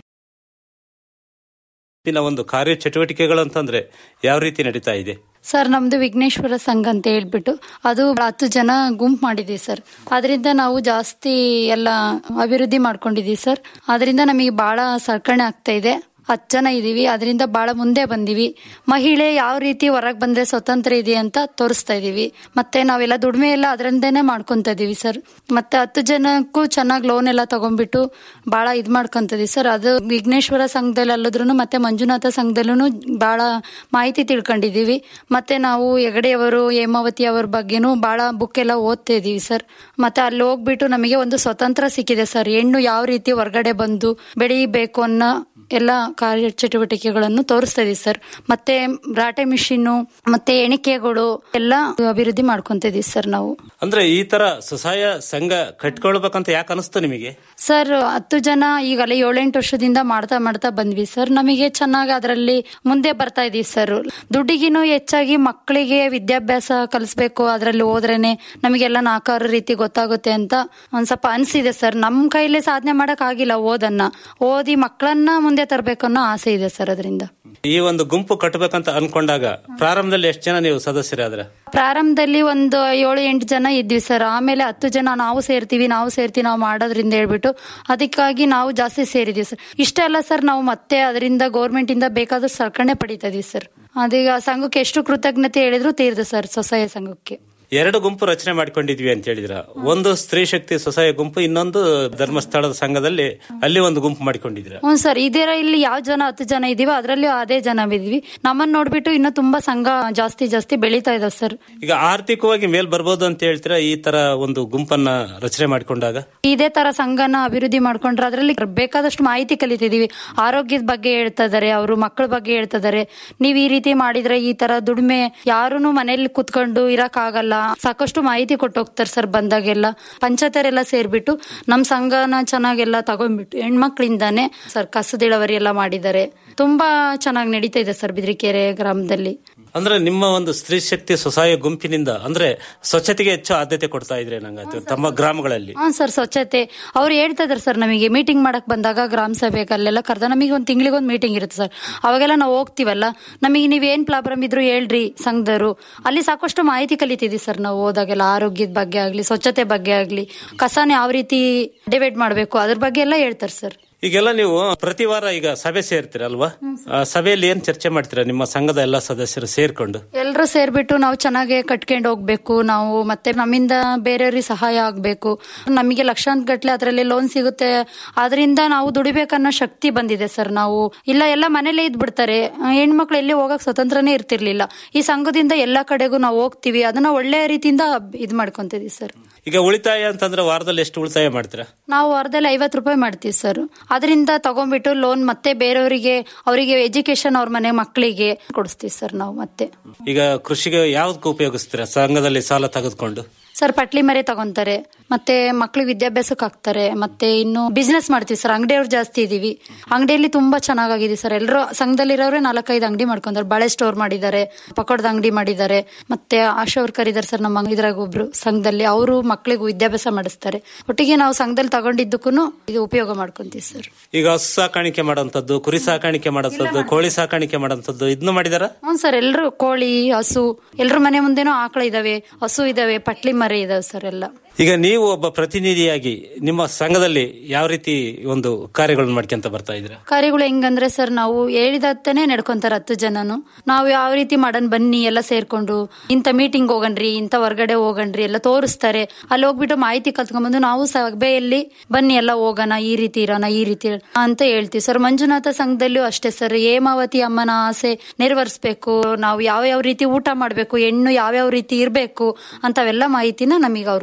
ಇವತ್ತಿನ ಒಂದು ಕಾರ್ಯ ಚಟುವಟಿಕೆಗಳು ಅಂತಂದ್ರೆ ಯಾವ ರೀತಿ ನಡೀತಾ ಇದೆ ಸರ್ ನಮ್ದು ವಿಘ್ನೇಶ್ವರ ಸಂಘ ಅಂತ ಹೇಳ್ಬಿಟ್ಟು ಅದು ಹತ್ತು ಜನ ಗುಂಪು ಮಾಡಿದೀವಿ ಸರ್ ಅದರಿಂದ ನಾವು ಜಾಸ್ತಿ ಎಲ್ಲ ಅಭಿವೃದ್ಧಿ ಮಾಡ್ಕೊಂಡಿದೀವಿ ಸರ್ ಅದರಿಂದ ನಮಗೆ ಬಹಳ ಸಹಕರಣೆ ಆಗ್ತಾ ಇದೆ ಹತ್ತು ಜನ ಇದೀವಿ ಅದರಿಂದ ಬಹಳ ಮುಂದೆ ಬಂದಿವಿ ಮಹಿಳೆ ಯಾವ ರೀತಿ ಹೊರಗೆ ಬಂದ್ರೆ ಸ್ವತಂತ್ರ ಇದೆ ಅಂತ ತೋರಿಸ್ತಾ ಇದೀವಿ ಮತ್ತೆ ನಾವೆಲ್ಲ ದುಡಿಮೆ ಎಲ್ಲ ಅದರಿಂದನೇ ಮಾಡ್ಕೊಂತ ಇದೀವಿ ಸರ್ ಮತ್ತೆ ಹತ್ತು ಜನಕ್ಕೂ ಚೆನ್ನಾಗಿ ಲೋನ್ ಎಲ್ಲ ತಗೊಂಡ್ಬಿಟ್ಟು ಬಹಳ ಇದ್ ಮಾಡ್ಕೊಂತ ಇದೀವಿ ಸರ್ ಅದು ವಿಘ್ನೇಶ್ವರ ಸಂಘದಲ್ಲಿ ಅಲ್ಲದ್ರೂ ಮತ್ತೆ ಮಂಜುನಾಥ ಸಂಘದಲ್ಲೂ ಬಹಳ ಮಾಹಿತಿ ತಿಳ್ಕೊಂಡಿದೀವಿ ಮತ್ತೆ ನಾವು ಹೆಗಡೆಯವರು ಹೇಮಾವತಿ ಅವ್ರ ಬಗ್ಗೆನೂ ಬಹಳ ಬುಕ್ ಎಲ್ಲ ಓದ್ತಾ ಇದೀವಿ ಸರ್ ಮತ್ತೆ ಅಲ್ಲಿ ಹೋಗ್ಬಿಟ್ಟು ನಮಗೆ ಒಂದು ಸ್ವತಂತ್ರ ಸಿಕ್ಕಿದೆ ಸರ್ ಹೆಣ್ಣು ಯಾವ ರೀತಿ ಹೊರಗಡೆ ಬಂದು ಬೆಳೀಬೇಕು ಅನ್ನೋ ಎಲ್ಲ ಕಾರ್ಯ ಚಟುವಟಿಕೆಗಳನ್ನು ತೋರಿಸ್ತಾ ಇದೀವಿ ಸರ್ ಮತ್ತೆ ರಾಟೆ ಮಿಷಿನ್ನು ಮತ್ತೆ ಎಣಿಕೆಗಳು ಎಲ್ಲ ಅಭಿವೃದ್ಧಿ ಮಾಡ್ಕೊಂತ ಇದೀವಿ ಸರ್ ನಾವು ಅಂದ್ರೆ ಈ ತರ ಸ್ವಸಹಾಯ ಸಂಘ ಕಟ್ಕೊಳ್ಬೇಕಂತ ಯಾಕೆ ಅನಿಸ್ತು ನಿಮಗೆ ಸರ್ ಹತ್ತು ಜನ ಈಗಲೇ ಏಳೆಂಟು ವರ್ಷದಿಂದ ಮಾಡ್ತಾ ಮಾಡ್ತಾ ಬಂದ್ವಿ ಸರ್ ನಮಗೆ ಚೆನ್ನಾಗಿ ಅದರಲ್ಲಿ ಮುಂದೆ ಬರ್ತಾ ಇದೀವಿ ಸರ್ ದುಡ್ಡಿಗಿನೂ ಹೆಚ್ಚಾಗಿ ಮಕ್ಕಳಿಗೆ ವಿದ್ಯಾಭ್ಯಾಸ ಕಲಿಸ್ಬೇಕು ಅದರಲ್ಲಿ ಹೋದ್ರೇನೆ ನಮಗೆಲ್ಲ ನಾಲ್ಕಾರು ರೀತಿ ಗೊತ್ತಾಗುತ್ತೆ ಅಂತ ಒಂದ್ ಸ್ವಲ್ಪ ಅನ್ಸಿದೆ ಸರ್ ನಮ್ ಕೈಲಿ ಸಾಧನೆ ಮಾಡಕ್ ಆಗಿಲ್ಲ ಓದನ್ನ ಓದಿ ಮಕ್ಕಳನ್ನ ಮುಂದೆ ತರಬೇಕು ಅನ್ನೋ ಆಸೆ ಇದೆ ಸರ್ ಅದರಿಂದ ಈ ಒಂದು ಗುಂಪು ಕಟ್ಟಬೇಕಂತ ಅನ್ಕೊಂಡಾಗ ಪ್ರಾರಂಭದಲ್ಲಿ ಎಷ್ಟು ಜನ ನೀವು ಸದಸ್ಯರಾದ್ರೆ ಪ್ರಾರಂಭದಲ್ಲಿ ಒಂದು ಏಳು ಎಂಟು ಜನ ಇದ್ವಿ ಸರ್ ಆಮೇಲೆ ಹತ್ತು ಜನ ನಾವು ಸೇರ್ತೀವಿ ನಾವು ಸೇರ್ತೀವಿ ನಾವು ಮಾಡೋದ್ರಿಂದ ಹೇಳ್ಬಿಟ್ಟು ಅದಕ್ಕಾಗಿ ನಾವು ಜಾಸ್ತಿ ಸೇರಿದೀವಿ ಸರ್ ಇಷ್ಟ ಅಲ್ಲ ಸರ್ ನಾವು ಮತ್ತೆ ಅದರಿಂದ ಗೌರ್ಮೆಂಟ್ ಇಂದ ಬೇಕಾದ ಸಹಕರಣೆ ಪಡಿತಾ ಇದೀವಿ ಸರ್ ಅದೀಗ ಸಂಘಕ್ಕೆ ಎಷ್ಟು ಕೃತಜ್ಞತೆ ಹೇಳಿದ್ರು ತೀರ್ದು ಸರ್ ಸ್ವಸಹಾಯ ಸಂಘಕ್ಕೆ ಎರಡು ಗುಂಪು ರಚನೆ ಮಾಡ್ಕೊಂಡಿದ್ವಿ ಅಂತ ಹೇಳಿದ್ರ ಒಂದು ಸ್ತ್ರೀ ಶಕ್ತಿ ಸ್ವಸಹಾಯ ಗುಂಪು ಇನ್ನೊಂದು ಧರ್ಮಸ್ಥಳದ ಸಂಘದಲ್ಲಿ ಅಲ್ಲಿ ಒಂದು ಗುಂಪು ಮಾಡಿಕೊಂಡಿದ್ರ ಹ್ಞೂ ಸರ್ ಇದೇ ಇಲ್ಲಿ ಯಾವ ಜನ ಹತ್ತು ಜನ ಇದೀವೋ ಅದರಲ್ಲಿ ಅದೇ ಜನ ಬಿದ್ವಿ ನಮ್ಮನ್ನ ನೋಡ್ಬಿಟ್ಟು ಇನ್ನೂ ತುಂಬಾ ಸಂಘ ಜಾಸ್ತಿ ಜಾಸ್ತಿ ಬೆಳೀತಾ ಇದಾವೆ ಸರ್ ಈಗ ಆರ್ಥಿಕವಾಗಿ ಮೇಲ್ ಬರ್ಬೋದು ಅಂತ ಹೇಳ್ತೀರಾ ಈ ತರ ಒಂದು ಗುಂಪನ್ನ ರಚನೆ ಮಾಡಿಕೊಂಡಾಗ ಇದೇ ತರ ಸಂಘನ ಅಭಿವೃದ್ಧಿ ಮಾಡ್ಕೊಂಡ್ರೆ ಅದರಲ್ಲಿ ಬೇಕಾದಷ್ಟು ಮಾಹಿತಿ ಕಲಿತಿದೀವಿ ಆರೋಗ್ಯದ ಬಗ್ಗೆ ಹೇಳ್ತಾ ಇದಾರೆ ಅವರು ಮಕ್ಕಳ ಬಗ್ಗೆ ಹೇಳ್ತಾ ಇದಾರೆ ನೀವ್ ಈ ರೀತಿ ಮಾಡಿದ್ರೆ ಈ ತರ ದುಡಿಮೆ ಯಾರೂನು ಮನೇಲಿ ಕುತ್ಕೊಂಡು ಇರಕ್ ಆಗಲ್ಲ ಸಾಕಷ್ಟು ಮಾಹಿತಿ ಕೊಟ್ಟು ಹೋಗ್ತಾರೆ ಸರ್ ಬಂದಾಗೆಲ್ಲ ಪಂಚಾಯತರೆಲ್ಲ ಸೇರ್ಬಿಟ್ಟು ನಮ್ ಸಂಘನ ಚೆನ್ನಾಗೆಲ್ಲ ತಗೊಂಡ್ಬಿಟ್ಟು ಹೆಣ್ಮಕ್ಳಿಂದಾನೆ ಸರ್ ಕಸದ ಇಳುವರಿ ಎಲ್ಲ ಮಾಡಿದ್ದಾರೆ ತುಂಬಾ ಚೆನ್ನಾಗಿ ನಡೀತಾ ಇದೆ ಸರ್ ಬಿದ್ರಿಕೆರೆ ಗ್ರಾಮದಲ್ಲಿ ಅಂದ್ರೆ ನಿಮ್ಮ ಒಂದು ಸ್ತ್ರೀ ಶಕ್ತಿ ಸ್ವಸಹಾಯ ಗುಂಪಿನಿಂದ ಅಂದ್ರೆ ಸ್ವಚ್ಛತೆಗೆ ಹೆಚ್ಚು ಆದ್ಯತೆ ಕೊಡ್ತಾ ಇದ್ರೆ ನಂಗೆ ತಮ್ಮ ಗ್ರಾಮಗಳಲ್ಲಿ ಹಾ ಸರ್ ಸ್ವಚ್ಛತೆ ಅವ್ರು ಹೇಳ್ತಾ ಇದಾರೆ ಸರ್ ನಮಗೆ ಮೀಟಿಂಗ್ ಮಾಡಕ್ ಬಂದಾಗ ಗ್ರಾಮ ಸಭೆಗಲ್ಲೆಲ್ಲ ಕರೆದ ನಮಗೆ ಒಂದು ತಿಂಗಳಿಗೆ ಒಂದು ಮೀಟಿಂಗ್ ಇರುತ್ತೆ ಸರ್ ಅವಾಗೆಲ್ಲ ನಾವು ಹೋಗ್ತೀವಲ್ಲ ನಮಗೆ ನೀವೇನ್ ಪ್ರಾಬ್ಲಮ್ ಇದ್ರು ಹೇಳ್ರಿ ಸಂಘದವರು ಅಲ್ಲಿ ಸಾಕಷ್ಟು ಮಾಹಿತಿ ಕಲಿತಿದ್ದೀವಿ ಸರ್ ನಾವು ಹೋದಾಗೆಲ್ಲ ಆರೋಗ್ಯದ ಬಗ್ಗೆ ಆಗ್ಲಿ ಸ್ವಚ್ಛತೆ ಬಗ್ಗೆ ಆಗ್ಲಿ ಕಸನ ಯಾವ ರೀತಿ ಡಿವೈಡ್ ಮಾಡಬೇಕು ಅದ್ರ ಬಗ್ಗೆ ಎಲ್ಲ ಹೇಳ್ತಾರೆ ಸರ್ ಈಗೆಲ್ಲ ನೀವು ಪ್ರತಿ ವಾರ ಈಗ ಸಭೆ ಸೇರ್ತೀರಲ್ವಾ ಆ ಸಭೆಯಲ್ಲಿ ಏನ್ ಚರ್ಚೆ ಮಾಡ್ತೀರಾ ನಿಮ್ಮ ಸಂಘದ ಎಲ್ಲ ಸದಸ್ಯರು ಸೇರ್ಕೊಂಡು ಎಲ್ಲರೂ ಸೇರ್ಬಿಟ್ಟು ನಾವು ಚೆನ್ನಾಗಿ ಕಟ್ಕೊಂಡು ಹೋಗ್ಬೇಕು ನಾವು ಮತ್ತೆ ನಮ್ಮಿಂದ ಬೇರೆಯವ್ರಿಗೆ ಸಹಾಯ ಆಗ್ಬೇಕು ನಮಗೆ ಲಕ್ಷಾಂತ ಗಟ್ಲೆ ಅದರಲ್ಲಿ ಲೋನ್ ಸಿಗುತ್ತೆ ಅದರಿಂದ ನಾವು ದುಡಿಬೇಕನ್ನೋ ಶಕ್ತಿ ಬಂದಿದೆ ಸರ್ ನಾವು ಇಲ್ಲ ಎಲ್ಲ ಮನೇಲೇ ಇದ್ ಬಿಡ್ತಾರೆ ಹೆಣ್ಮಕ್ಳು ಎಲ್ಲಿ ಹೋಗಕ್ ಸ್ವತಂತ್ರನೇ ಇರ್ತಿರ್ಲಿಲ್ಲ ಈ ಸಂಘದಿಂದ ಎಲ್ಲಾ ಕಡೆಗೂ ನಾವು ಹೋಗ್ತೀವಿ ಅದನ್ನ ಒಳ್ಳೆಯ ರೀತಿಯಿಂದ ಇದ್ ಮಾಡ್ಕೊಂತಿದೀವಿ ಸರ್ ಈಗ ಉಳಿತಾಯ ಅಂತಂದ್ರೆ ವಾರದಲ್ಲಿ ಎಷ್ಟು ಉಳಿತಾಯ ಮಾಡ್ತೀರಾ ನಾವು ವಾರದಲ್ಲಿ ಐವತ್ತು ರೂಪಾಯಿ ಮಾಡ್ತೀವಿ ಸರ್ ಅದರಿಂದ ತಗೊಂಡ್ಬಿಟ್ಟು ಲೋನ್ ಮತ್ತೆ ಬೇರೆಯವರಿಗೆ ಅವರಿಗೆ ಎಜುಕೇಶನ್ ಅವ್ರ ಮನೆ ಮಕ್ಕಳಿಗೆ ಕೊಡಿಸ್ತೀವಿ ಸರ್ ನಾವು ಮತ್ತೆ ಈಗ ಕೃಷಿಗೆ ಯಾವ್ದಕ್ಕೆ ಉಪಯೋಗಿಸ್ತೀರಾ ಸಂಘದಲ್ಲಿ ಸಾಲ ತೆಗೆದುಕೊಂಡು ಸರ್ ಪಟ್ಲಿ ಮರಿ ತಗೊಂತಾರೆ ಮತ್ತೆ ಮಕ್ಳಿಗೆ ವಿದ್ಯಾಭ್ಯಾಸಕ್ಕೆ ಹಾಕ್ತಾರೆ ಮತ್ತೆ ಇನ್ನು ಬಿಸ್ನೆಸ್ ಮಾಡ್ತೀವಿ ಸರ್ ಅಂಗಡಿಯವ್ರು ಜಾಸ್ತಿ ಇದೀವಿ ಅಂಗಡಿಯಲ್ಲಿ ತುಂಬಾ ಚೆನ್ನಾಗಿದೆ ಸರ್ ಎಲ್ಲರೂ ಸಂಘದಲ್ಲಿರೋರೆ ನಾಲ್ಕೈದು ಅಂಗಡಿ ಮಾಡ್ಕೊಂತಾರೆ ಬಳೆ ಸ್ಟೋರ್ ಮಾಡಿದ್ದಾರೆ ಪಕೋಡದ ಅಂಗಡಿ ಮಾಡಿದ್ದಾರೆ ಮತ್ತೆ ಆಶಾ ವರ್ಕರ್ ಇದಾರೆ ಸರ್ ನಮ್ಮ ಇದ್ರಾಗ ಒಬ್ರು ಸಂಘದಲ್ಲಿ ಅವರು ಮಕ್ಳಿಗೆ ವಿದ್ಯಾಭ್ಯಾಸ ಮಾಡಿಸ್ತಾರೆ ಒಟ್ಟಿಗೆ ನಾವು ಸಂಘದಲ್ಲಿ ತಗೊಂಡಿದ್ದಕ್ಕೂ ಇದು ಉಪಯೋಗ ಮಾಡ್ಕೊಂತೀವಿ ಸರ್ ಈಗ ಹಸು ಸಾಕಾಣಿಕೆ ಮಾಡೋಂಥದ್ದು ಕುರಿ ಸಾಕಾಣಿಕೆ ಮಾಡೋಂಥದ್ದು ಕೋಳಿ ಸಾಕಾಣಿಕೆ ಮಾಡೋಂಥದ್ದು ಇದನ್ನು ಮಾಡಿದಾರ ಹ್ಞೂ ಸರ್ ಎಲ್ರು ಕೋಳಿ ಹಸು ಎಲ್ರ ಮನೆ ಮುಂದೆನೂ ಆಕಳ ಇದಾವೆ ಹಸು ಇದಾವೆ ಪಟ್ಲಿ ಮರಿ ಇದಾವೆ ಸರ್ ಎಲ್ಲ ಈಗ ನೀವು ಒಬ್ಬ ಪ್ರತಿನಿಧಿಯಾಗಿ ನಿಮ್ಮ ಸಂಘದಲ್ಲಿ ಯಾವ ರೀತಿ ಒಂದು ಕಾರ್ಯಗಳನ್ನು ಮಾಡ್ಕೊಂತ ಬರ್ತಾ ಇದ್ದೀರಾ ಕಾರ್ಯಗಳು ಹೆಂಗಂದ್ರೆ ಸರ್ ನಾವು ಹೇಳಿದತ್ತನೇ ನಡ್ಕೊಂತಾರ ಹತ್ತು ಜನನು ನಾವು ಯಾವ ರೀತಿ ಮಾಡೋಣ ಬನ್ನಿ ಎಲ್ಲ ಸೇರ್ಕೊಂಡು ಇಂಥ ಮೀಟಿಂಗ್ ಹೋಗಣ್ರಿ ಇಂಥ ಹೊರ್ಗಡೆ ಹೋಗಣ್ರಿ ಎಲ್ಲ ತೋರಿಸ್ತಾರೆ ಅಲ್ಲಿ ಹೋಗ್ಬಿಟ್ಟು ಮಾಹಿತಿ ಕಲ್ತ್ಕೊಂಡ್ಬಂದು ನಾವು ಸಭೆಯಲ್ಲಿ ಬನ್ನಿ ಎಲ್ಲ ಹೋಗೋಣ ಈ ರೀತಿ ಇರೋಣ ಈ ರೀತಿ ಇರೋಣ ಅಂತ ಹೇಳ್ತೀವಿ ಸರ್ ಮಂಜುನಾಥ ಸಂಘದಲ್ಲೂ ಅಷ್ಟೇ ಸರ್ ಹೇಮಾವತಿ ಅಮ್ಮನ ಆಸೆ ನೆರವೇರಿಸ್ಬೇಕು ನಾವು ಯಾವ ಯಾವ ರೀತಿ ಊಟ ಮಾಡ್ಬೇಕು ಹೆಣ್ಣು ಯಾವ್ಯಾವ ರೀತಿ ಇರ್ಬೇಕು ಅಂತವೆಲ್ಲ ಮಾಹಿತಿನ ನಮಗೆ ಅವ್ರು ಕೊಡ್ತಾರೆ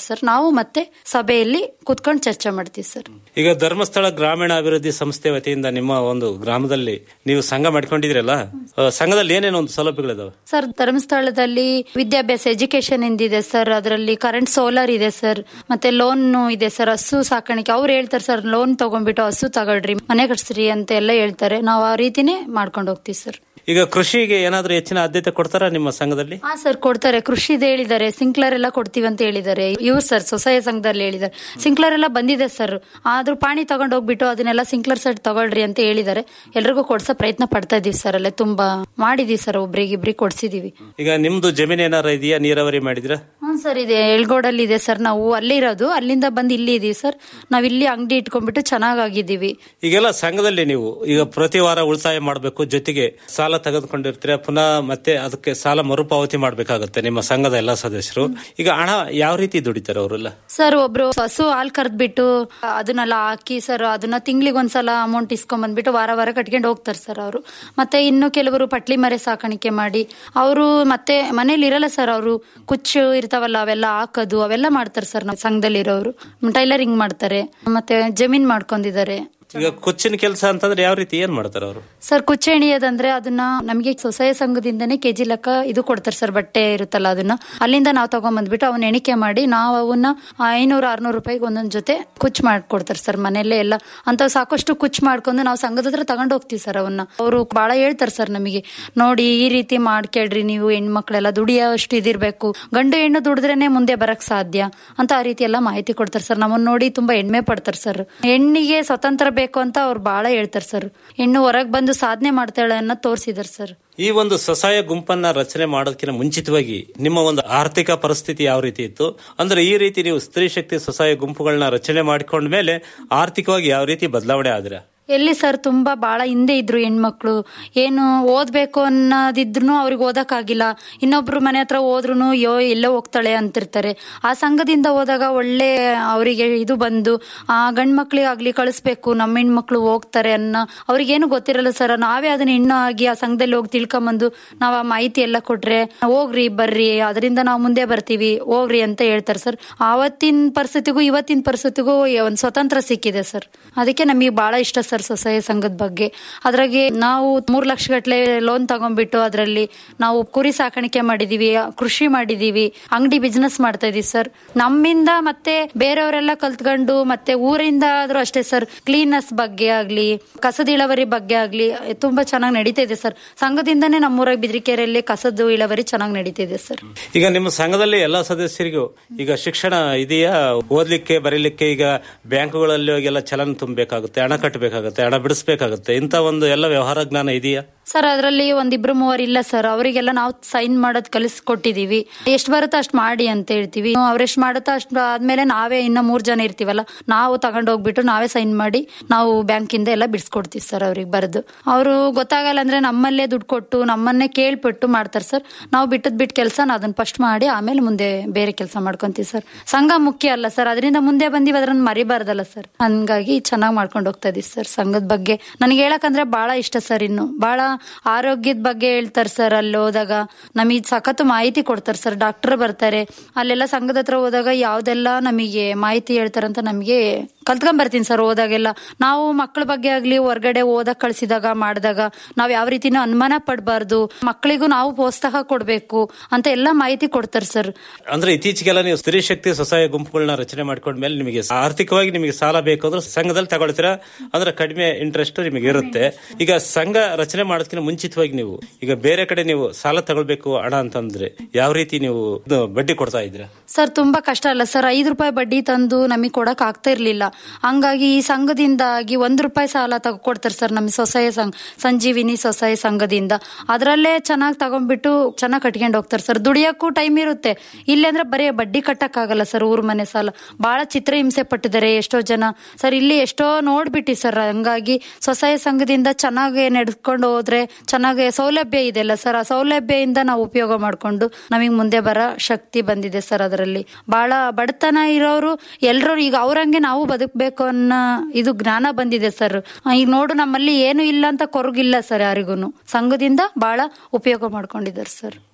ಮಾಡ್ತಾರೆ ಸರ್ ನಾವು ಮತ್ತೆ ಸಭೆಯಲ್ಲಿ ಕುತ್ಕೊಂಡು ಚರ್ಚೆ ಮಾಡ್ತೀವಿ ಸರ್ ಈಗ ಧರ್ಮಸ್ಥಳ ಗ್ರಾಮೀಣ ಅಭಿವೃದ್ಧಿ ಸಂಸ್ಥೆ ವತಿಯಿಂದ ನಿಮ್ಮ ಒಂದು ಗ್ರಾಮದಲ್ಲಿ ನೀವು ಸಂಘ ಮಾಡ್ಕೊಂಡಿದ್ರಲ್ಲ ಆ, ಸಂಘದಲ್ಲಿ ಏನೇನು ಒಂದು ಸೌಲಭ್ಯಗಳಿದಾವೆ ಸರ್ ಧರ್ಮಸ್ಥಳದಲ್ಲಿ ವಿದ್ಯಾಭ್ಯಾಸ ಎಜುಕೇಶನ್ ಇಂದಿದೆ ಸರ್ ಅದರಲ್ಲಿ ಕರೆಂಟ್ ಸೋಲಾರ್ ಇದೆ ಸರ್ ಮತ್ತೆ ಲೋನ್ ಇದೆ ಸರ್ ಹಸು ಸಾಕಾಣಿಕೆ ಅವ್ರು ಹೇಳ್ತಾರೆ ಸರ್ ಲೋನ್ ತಗೊಂಡ್ಬಿಟ್ಟು ಹಸು ತಗೊಳ್ರಿ ಮನೆ ಕಟ್ಸ್ರಿ ಅಂತ ಎಲ್ಲ ಹೇಳ್ತಾರೆ ನಾವು ಆ ರೀತಿನೇ ಮಾಡ್ಕೊಂಡು ಹೋಗ್ತೀವಿ ಸರ್ ಈಗ ಕೃಷಿಗೆ ಏನಾದ್ರೂ ಹೆಚ್ಚಿನ ಆದ್ಯತೆ ಕೊಡ್ತಾರಾ ನಿಮ್ಮ ಸಂಘದಲ್ಲಿ ಹಾ ಸರ್ ಕೊಡ್ತಾರೆ ಕೃಷಿದು ಹೇಳಿದ್ದಾರೆ ಸಿಂಕ್ಲರ್ ಎಲ್ಲ ಕೊಡ್ತೀವಿ ಅಂತ ಹೇಳಿದ್ದಾರೆ ಇವ್ರು ಸರ್ ಸ್ವಸಹಾಯ ಸಂಘದಲ್ಲಿ ಹೇಳಿದ್ದಾರೆ ಸಿಂಕ್ಲರ್ ಎಲ್ಲ ಬಂದಿದೆ ಸರ್ ಆದ್ರೂ ಪಾಣಿ ತಗೊಂಡ್ ಹೋಗ್ಬಿಟ್ಟು ಅದನ್ನೆಲ್ಲ ಸಿಂಕ್ಲರ್ ಸೆಟ್ ತಗೊಳ್ರಿ ಅಂತ ಹೇಳಿದ್ದಾರೆ ಎಲ್ರಿಗೂ ಕೊಡ್ಸೋ ಪ್ರಯತ್ನ ಪಡ್ತಾ ಇದೀವಿ ಸರ್ ಅಲ್ಲೇ ತುಂಬಾ ಮಾಡಿದೀವಿ ಸರ್ ಒಬ್ರಿಗೆ ಇಬ್ರಿಗೆ ಕೊಡ್ಸಿದೀವಿ ಈಗ ನಿಮ್ದು ಜಮೀನು ಏನಾರ ಇದೆಯಾ ನೀರಾವರಿ ಮಾಡಿದ್ರ ಹ್ಞೂ ಸರ್ ಇದೆ ಎಳ್ಗೋಡಲ್ಲಿ ಇದೆ ಸರ್ ನಾವು ಅಲ್ಲೇ ಇರೋದು ಅಲ್ಲಿಂದ ಬಂದು ಇಲ್ಲಿ ಇದೀವಿ ಸರ್ ನಾವ್ ಇಲ್ಲಿ ಅಂಗಡಿ ಇಟ್ಕೊಂಡ್ಬಿಟ್ಟು ಚೆನ್ನಾಗಿದ್ದೀವಿ ಈಗೆಲ್ಲ ಸಂಘದಲ್ಲಿ ನೀವು ಈಗ ಪ್ರತಿ ವಾರ ಉಳಿತಾಯ ಮಾಡಬೇಕು ಜೊತೆಗೆ ಸಾಲ ತೆಗೆದುಕೊಂಡಿರ್ತೀರ ಪುನಃ ಮತ್ತೆ ಅದಕ್ಕೆ ಸಾಲ ಮರುಪಾವತಿ ಮಾಡ್ಬೇಕಾಗುತ್ತೆ ನಿಮ್ಮ ಸಂಘದ ಎಲ್ಲಾ ಸದಸ್ಯರು ಈಗ ಹಣ ಯಾವ ರೀತಿ ದುಡಿತಾರೆ ಅವರೆಲ್ಲ ಸರ್ ಒಬ್ರು ಹಸು ಹಾಲ್ ಕರ್ದ್ಬಿಟ್ಟು ಅದನ್ನೆಲ್ಲ ಹಾಕಿ ಸರ್ ಅದನ್ನ ತಿಂಗ್ಳಿಗೆ ಒಂದ್ಸಲ ಅಮೌಂಟ್ ಇಸ್ಕೊಂಡ್ ಬಂದ್ಬಿಟ್ಟು ವಾರ ವಾರ ಕಟ್ಕೊಂಡು ಹೋಗ್ತಾರೆ ಸರ್ ಅವರು ಮತ್ತೆ ಇನ್ನು ಕೆಲವರು ಪಟ್ಲಿ ಮರೆ ಸಾಕಾಣಿಕೆ ಮಾಡಿ ಅವರು ಮತ್ತೆ ಮನೇಲಿ ಇರಲ್ಲ ಸರ್ ಅವರು ಕುಚ್ಚು ಇರ್ತಾವಲ್ಲ ಅವೆಲ್ಲ ಹಾಕೋದು ಅವೆಲ್ಲ ಮಾಡ್ತಾರೆ ಸರ್ ನಾವು ಸಂಘದಲ್ಲಿರೋರು ಟೈಲರಿಂಗ್ ಮಾಡ್ತಾರೆ ಮತ್ತೆ ಜಮೀನ್ ಮಾಡ್ಕೊಂಡಿದ್ದಾರೆ ಈಗ ಕುಚ್ಚಿನ ಕೆಲಸ ಅಂತಂದ್ರೆ ಯಾವ ರೀತಿ ಏನ್ ಮಾಡ್ತಾರೆ ಅವರು ಸರ್ ಕುಚ್ಚೆ ಎಣಿಯೋದಂದ್ರೆ ಅದನ್ನ ನಮಗೆ ಸ್ವಸಹಾಯ ಸಂಘದಿಂದನೇ ಕೆಜಿ ಲೆಕ್ಕ ಇದು ಕೊಡ್ತಾರೆ ಸರ್ ಬಟ್ಟೆ ಇರುತ್ತಲ್ಲ ಅದನ್ನ ಅಲ್ಲಿಂದ ನಾವು ತಗೊಂಬಂದ್ಬಿಟ್ಟು ಅವನ್ನ ಎಣಿಕೆ ಮಾಡಿ ನಾವು ಅವನ್ನ ಐನೂರು ಆರ್ನೂರು ರೂಪಾಯಿಗೆ ಒಂದೊಂದ್ ಜೊತೆ ಕುಚ್ ಮಾಡ್ಕೊಡ್ತಾರೆ ಸರ್ ಮನೆಯಲ್ಲೇ ಎಲ್ಲ ಅಂತ ಸಾಕಷ್ಟು ಕುಚ್ ಮಾಡ್ಕೊಂಡು ನಾವು ಸಂಘದ ಹತ್ರ ತಗೊಂಡು ಹೋಗ್ತೀವಿ ಸರ್ ಅವನ್ನ ಅವರು ಬಹಳ ಹೇಳ್ತಾರೆ ಸರ್ ನಮಗೆ ನೋಡಿ ಈ ರೀತಿ ಮಾಡ್ಕೇಳ್ರಿ ನೀವು ಹೆಣ್ಮಕ್ಳೆಲ್ಲ ದುಡಿಯೋಷ್ಟು ಇದಿರ್ಬೇಕು ಗಂಡು ಹೆಣ್ಣು ದುಡಿದ್ರೇನೆ ಮುಂದೆ ಬರಕ್ ಸಾಧ್ಯ ಅಂತ ಆ ರೀತಿ ಎಲ್ಲ ಮಾಹಿತಿ ಕೊಡ್ತಾರೆ ಸರ್ ನಮ್ಮನ್ನ ನೋಡಿ ತುಂಬಾ ಹೆಮ್ಮೆ ಪಡ್ತಾರೆ ಸರ್ ಹೆಣ್ಣಿಗೆ ಸ್ವತಂತ್ರ ಬೇಕು ಅಂತ ಅವ್ರು ಬಹಳ ಹೇಳ್ತಾರೆ ಸರ್ ಹೆಣ್ಣು ಹೊರಗ್ ಬಂದು ಸಾಧನೆ ಮಾಡ್ತಾಳೆ ಅನ್ನೋದು ತೋರಿಸಿದಾರೆ ಸರ್ ಈ ಒಂದು ಸ್ವಸಹಾಯ ಗುಂಪನ್ನ ರಚನೆ ಮಾಡೋದಕ್ಕಿಂತ ಮುಂಚಿತವಾಗಿ ನಿಮ್ಮ ಒಂದು ಆರ್ಥಿಕ ಪರಿಸ್ಥಿತಿ ಯಾವ ರೀತಿ ಇತ್ತು ಅಂದ್ರೆ ಈ ರೀತಿ ನೀವು ಸ್ತ್ರೀ ಶಕ್ತಿ ಸ್ವಸಹಾಯ ಗುಂಪುಗಳನ್ನ ರಚನೆ ಮಾಡಿಕೊಂಡ ಮೇಲೆ ಆರ್ಥಿಕವಾಗಿ ಯಾವ ರೀತಿ ಬದಲಾವಣೆ ಆದ್ರೆ ಎಲ್ಲಿ ಸರ್ ತುಂಬಾ ಬಹಳ ಹಿಂದೆ ಇದ್ರು ಹೆಣ್ಮಕ್ಳು ಏನು ಓದ್ಬೇಕು ಅನ್ನೋದಿದ್ರು ಅವ್ರಿಗೆ ಓದಕ್ಕಾಗಿಲ್ಲ ಇನ್ನೊಬ್ರು ಮನೆ ಹತ್ರ ಹೋದ್ರು ಯೋ ಎಲ್ಲೋ ಹೋಗ್ತಾಳೆ ಅಂತಿರ್ತಾರೆ ಆ ಸಂಘದಿಂದ ಹೋದಾಗ ಒಳ್ಳೆ ಅವರಿಗೆ ಇದು ಬಂದು ಆ ಗಂಡ್ ಮಕ್ಳಿಗೆ ಆಗ್ಲಿ ಕಳಿಸ್ಬೇಕು ನಮ್ಮ ಹೆಣ್ಮಕ್ಳು ಹೋಗ್ತಾರೆ ಅನ್ನೋ ಅವ್ರಿಗೇನು ಗೊತ್ತಿರಲ್ಲ ಸರ್ ನಾವೇ ಅದನ್ನ ಹೆಣ್ಣು ಆಗಿ ಆ ಸಂಘದಲ್ಲಿ ಹೋಗಿ ತಿಳ್ಕೊಂಬಂದು ನಾವು ಆ ಮಾಹಿತಿ ಎಲ್ಲ ಕೊಟ್ರೆ ಹೋಗ್ರಿ ಬರ್ರಿ ಅದರಿಂದ ನಾವು ಮುಂದೆ ಬರ್ತೀವಿ ಹೋಗ್ರಿ ಅಂತ ಹೇಳ್ತಾರೆ ಸರ್ ಆವತ್ತಿನ ಪರಿಸ್ಥಿತಿಗೂ ಇವತ್ತಿನ ಪರಿಸ್ಥಿತಿಗೂ ಒಂದು ಸ್ವತಂತ್ರ ಸಿಕ್ಕಿದೆ ಸರ್ ಅದಕ್ಕೆ ನಮಗೆ ಬಹಳ ಇಷ್ಟ ಸರ್ ಸ್ವಸಹಾಯ ಸಂಘದ ಬಗ್ಗೆ ಅದ್ರಾಗೆ ನಾವು ಮೂರ್ ಲಕ್ಷ ಗಟ್ಲೆ ಲೋನ್ ತಗೊಂಡ್ಬಿಟ್ಟು ಅದರಲ್ಲಿ ನಾವು ಕುರಿ ಸಾಕಾಣಿಕೆ ಮಾಡಿದೀವಿ ಕೃಷಿ ಮಾಡಿದೀವಿ ಅಂಗಡಿ ಬಿಸ್ನೆಸ್ ಮಾಡ್ತಾ ಇದೀವಿ ಸರ್ ನಮ್ಮಿಂದ ಮತ್ತೆ ಬೇರೆಯವರೆಲ್ಲ ಕಲ್ತ್ಕೊಂಡು ಮತ್ತೆ ಊರಿಂದ ಆದ್ರೂ ಅಷ್ಟೇ ಸರ್ ಕ್ಲೀನಸ್ ಬಗ್ಗೆ ಆಗ್ಲಿ ಕಸದ ಇಳುವರಿ ಬಗ್ಗೆ ಆಗ್ಲಿ ತುಂಬಾ ಚೆನ್ನಾಗಿ ನಡೀತಾ ಇದೆ ಸರ್ ಸಂಘದಿಂದನೇ ನಮ್ಮೂರಾಗ ಬಿದ್ರಿಕೆರೆಯಲ್ಲಿ ಕಸದ ಇಳುವರಿ ಚೆನ್ನಾಗಿ ನಡೀತಾ ಇದೆ ಸರ್ ಈಗ ನಿಮ್ಮ ಸಂಘದಲ್ಲಿ ಎಲ್ಲಾ ಸದಸ್ಯರಿಗೂ ಈಗ ಶಿಕ್ಷಣ ಇದೆಯಾ ಓದ್ಲಿಕ್ಕೆ ಬರೀಲಿಕ್ಕೆ ಈಗ ಬ್ಯಾಂಕುಗಳಲ್ಲಿ ಹೋಗಿ ಎಲ್ಲ ಚಲನ್ ತುಂಬಬೇಕಾಗುತ್ತೆ ಹಣ ಕಟ್ಟಬೇಕಾಗುತ್ತೆ ಹಣ ಬಿಡಿಸ್ಬೇಕಾಗುತ್ತೆ ಇಂಥ ಒಂದು ಎಲ್ಲ ವ್ಯವಹಾರ ಜ್ಞಾನ ಇದೆಯಾ ಸರ್ ಅದರಲ್ಲಿ ಒಂದಿಬ್ರು ಮೂವರು ಇಲ್ಲ ಸರ್ ಅವರಿಗೆಲ್ಲ ನಾವು ಸೈನ್ ಮಾಡೋದ್ ಕಲಿಸ್ಕೊಟ್ಟಿದೀವಿ ಎಷ್ಟು ಬರುತ್ತೋ ಅಷ್ಟು ಮಾಡಿ ಅಂತ ಹೇಳ್ತೀವಿ ಅವ್ರೆಷ್ಟು ಮಾಡುತ್ತೋ ಅಷ್ಟು ಆದ್ಮೇಲೆ ನಾವೇ ಇನ್ನ ಮೂರ್ ಜನ ಇರ್ತೀವಲ್ಲ ನಾವು ತಗೊಂಡ್ ಹೋಗ್ಬಿಟ್ಟು ನಾವೇ ಸೈನ್ ಮಾಡಿ ನಾವು ಬ್ಯಾಂಕಿಂದ ಎಲ್ಲ ಬಿಡಿಸ್ಕೊಡ್ತೀವಿ ಸರ್ ಅವ್ರಿಗೆ ಬರೆದು ಅವರು ಗೊತ್ತಾಗಲ್ಲ ಅಂದ್ರೆ ನಮ್ಮಲ್ಲೇ ದುಡ್ಡು ಕೊಟ್ಟು ನಮ್ಮನ್ನೇ ಕೇಳ್ಬಿಟ್ಟು ಮಾಡ್ತಾರೆ ಸರ್ ನಾವು ಬಿಟ್ಟದ್ ಬಿಟ್ಟು ಕೆಲಸ ಅದನ್ನ ಫಸ್ಟ್ ಮಾಡಿ ಆಮೇಲೆ ಮುಂದೆ ಬೇರೆ ಕೆಲಸ ಮಾಡ್ಕೊಂತೀವಿ ಸರ್ ಸಂಘ ಮುಖ್ಯ ಅಲ್ಲ ಸರ್ ಅದರಿಂದ ಮುಂದೆ ಬಂದಿವಿ ಅದ್ರನ್ನ ಮರಿಬಾರ್ದಲ್ಲ ಸರ್ ಹಂಗಾಗಿ ಚೆನ್ನಾಗಿ ಮಾಡ್ಕೊಂಡು ಹೋಗ್ತಾ ಇದೀವಿ ಸರ್ ಸಂಘದ ಬಗ್ಗೆ ನನಗೆ ಹೇಳಕಂದ್ರೆ ಬಹಳ ಇಷ್ಟ ಸರ್ ಇನ್ನು ಬಹಳ ಆರೋಗ್ಯದ ಬಗ್ಗೆ ಹೇಳ್ತಾರೆ ಸರ್ ಅಲ್ಲಿ ಹೋದಾಗ ನಮಗೆ ಸಖತ್ತು ಮಾಹಿತಿ ಕೊಡ್ತಾರೆ ಸರ್ ಡಾಕ್ಟರ್ ಬರ್ತಾರೆ ಅಲ್ಲೆಲ್ಲ ಸಂಘದ ಹತ್ರ ಹೋದಾಗ ಯಾವ್ದೆಲ್ಲ ನಮಗೆ ಮಾಹಿತಿ ಹೇಳ್ತಾರಂತ ನಮಗೆ ಕಲ್ತ್ಕೊಂಡ್ ಬರ್ತೀನಿ ಸರ್ ಹೋದಾಗೆಲ್ಲ ನಾವು ಮಕ್ಕಳ ಬಗ್ಗೆ ಆಗ್ಲಿ ಹೊರ್ಗಡೆ ಓದಕ್ ಕಳ್ಸಿದಾಗ ಮಾಡಿದಾಗ ನಾವ್ ಯಾವ ರೀತಿನೂ ಅನುಮಾನ ಪಡಬಾರ್ದು ಮಕ್ಕಳಿಗೂ ನಾವು ಪ್ರೋತ್ಸಾಹ ಕೊಡ್ಬೇಕು ಅಂತ ಎಲ್ಲ ಮಾಹಿತಿ ಕೊಡ್ತಾರೆ ಸರ್ ಅಂದ್ರೆ ಇತ್ತೀಚೆಗೆಲ್ಲ ನೀವು ಸ್ತ್ರೀ ಶಕ್ತಿ ಸ್ವಸಹಾಯ ಗುಂಪುಗಳನ್ನ ರಚನೆ ಮಾಡ್ಕೊಂಡ್ಮೇಲೆ ನಿಮಗೆ ಆರ್ಥಿಕವಾಗಿ ನಿಮಗೆ ಸಾಲ ಬೇಕು ಅಂದ್ರೆ ಸಂಘದಲ್ಲಿ ತಗೊಳ್ತೀರಾ ಅಂದ್ರೆ ಕಡಿಮೆ ಇಂಟ್ರೆಸ್ಟ್ ನಿಮಗೆ ಇರುತ್ತೆ ಈಗ ಸಂಘ ರಚನೆ ಮಾಡೋದಕ್ಕಿಂತ ಮುಂಚಿತವಾಗಿ ನೀವು ಈಗ ಬೇರೆ ಕಡೆ ನೀವು ಸಾಲ ತಗೊಳ್ಬೇಕು ಹಣ ಅಂತಂದ್ರೆ ಯಾವ ರೀತಿ ನೀವು ಇದು ಬಡ್ಡಿ ಕೊಡ್ತಾ ಇದ್ದೀರಾ ಸರ್ ತುಂಬಾ ಕಷ್ಟ ಅಲ್ಲ ಸರ್ ಐದು ರೂಪಾಯಿ ಬಡ್ಡಿ ತಂದು ನಮಗೆ ಕೊಡಕ್ ಆಗ್ತಾ ಇರ್ಲಿಲ್ಲ ಹಂಗಾಗಿ ಈ ಸಂಘದಿಂದಾಗಿ ಒಂದ್ ರೂಪಾಯಿ ಸಾಲ ತಗೊಡ್ತಾರೆ ಸರ್ ನಮ್ಮ ಸ್ವಸಹಾಯ ಸಂಘ ಸಂಜೀವಿನಿ ಸ್ವಸಹಾಯ ಸಂಘದಿಂದ ಅದರಲ್ಲೇ ಚೆನ್ನಾಗಿ ತಗೊಂಡ್ಬಿಟ್ಟು ಚೆನ್ನಾಗಿ ಕಟ್ಕೊಂಡು ಹೋಗ್ತಾರೆ ಸರ್ ದುಡಿಯಕ್ಕೂ ಟೈಮ್ ಇರುತ್ತೆ ಇಲ್ಲಿ ಅಂದ್ರೆ ಬರೀ ಬಡ್ಡಿ ಕಟ್ಟಕ್ ಆಗಲ್ಲ ಸರ್ ಊರ್ ಮನೆ ಸಾಲ ಬಹಳ ಚಿತ್ರ ಹಿಂಸೆ ಪಟ್ಟಿದ್ದಾರೆ ಎಷ್ಟೋ ಜನ ಸರ್ ಇಲ್ಲಿ ಎಷ್ಟೋ ನೋಡ್ಬಿಟ್ಟಿ ಸರ್ ಹಂಗಾಗಿ ಸ್ವಸಹಾಯ ಸಂಘದಿಂದ ಚೆನ್ನಾಗಿ ನಡೆದುಕೊಂಡು ಹೋದ್ರೆ ಚೆನ್ನಾಗಿ ಸೌಲಭ್ಯ ಇದೆಲ್ಲ ಸರ್ ಆ ಸೌಲಭ್ಯದಿಂದ ನಾವು ಉಪಯೋಗ ಮಾಡ್ಕೊಂಡು ನಮಗೆ ಮುಂದೆ ಬರೋ ಶಕ್ತಿ ಬಂದಿದೆ ಸರ್ ಅದರಲ್ಲಿ ಬಹಳ ಬಡತನ ಇರೋರು ಎಲ್ಲರೂ ಈಗ ಅವ್ರಂಗೆ ನಾವು ಬದುಕಬೇಕು ಅನ್ನೋ ಇದು ಜ್ಞಾನ ಬಂದಿದೆ ಸರ್ ಈಗ ನೋಡು ನಮ್ಮಲ್ಲಿ ಏನು ಇಲ್ಲ ಅಂತ ಕೊರಗಿಲ್ಲ ಸರ್ ಯಾರಿಗೂ ಸಂಘದಿಂದ ಬಹಳ ಉಪಯೋಗ ಮಾಡ್ಕೊಂಡಿದ್ದಾರೆ ಸರ್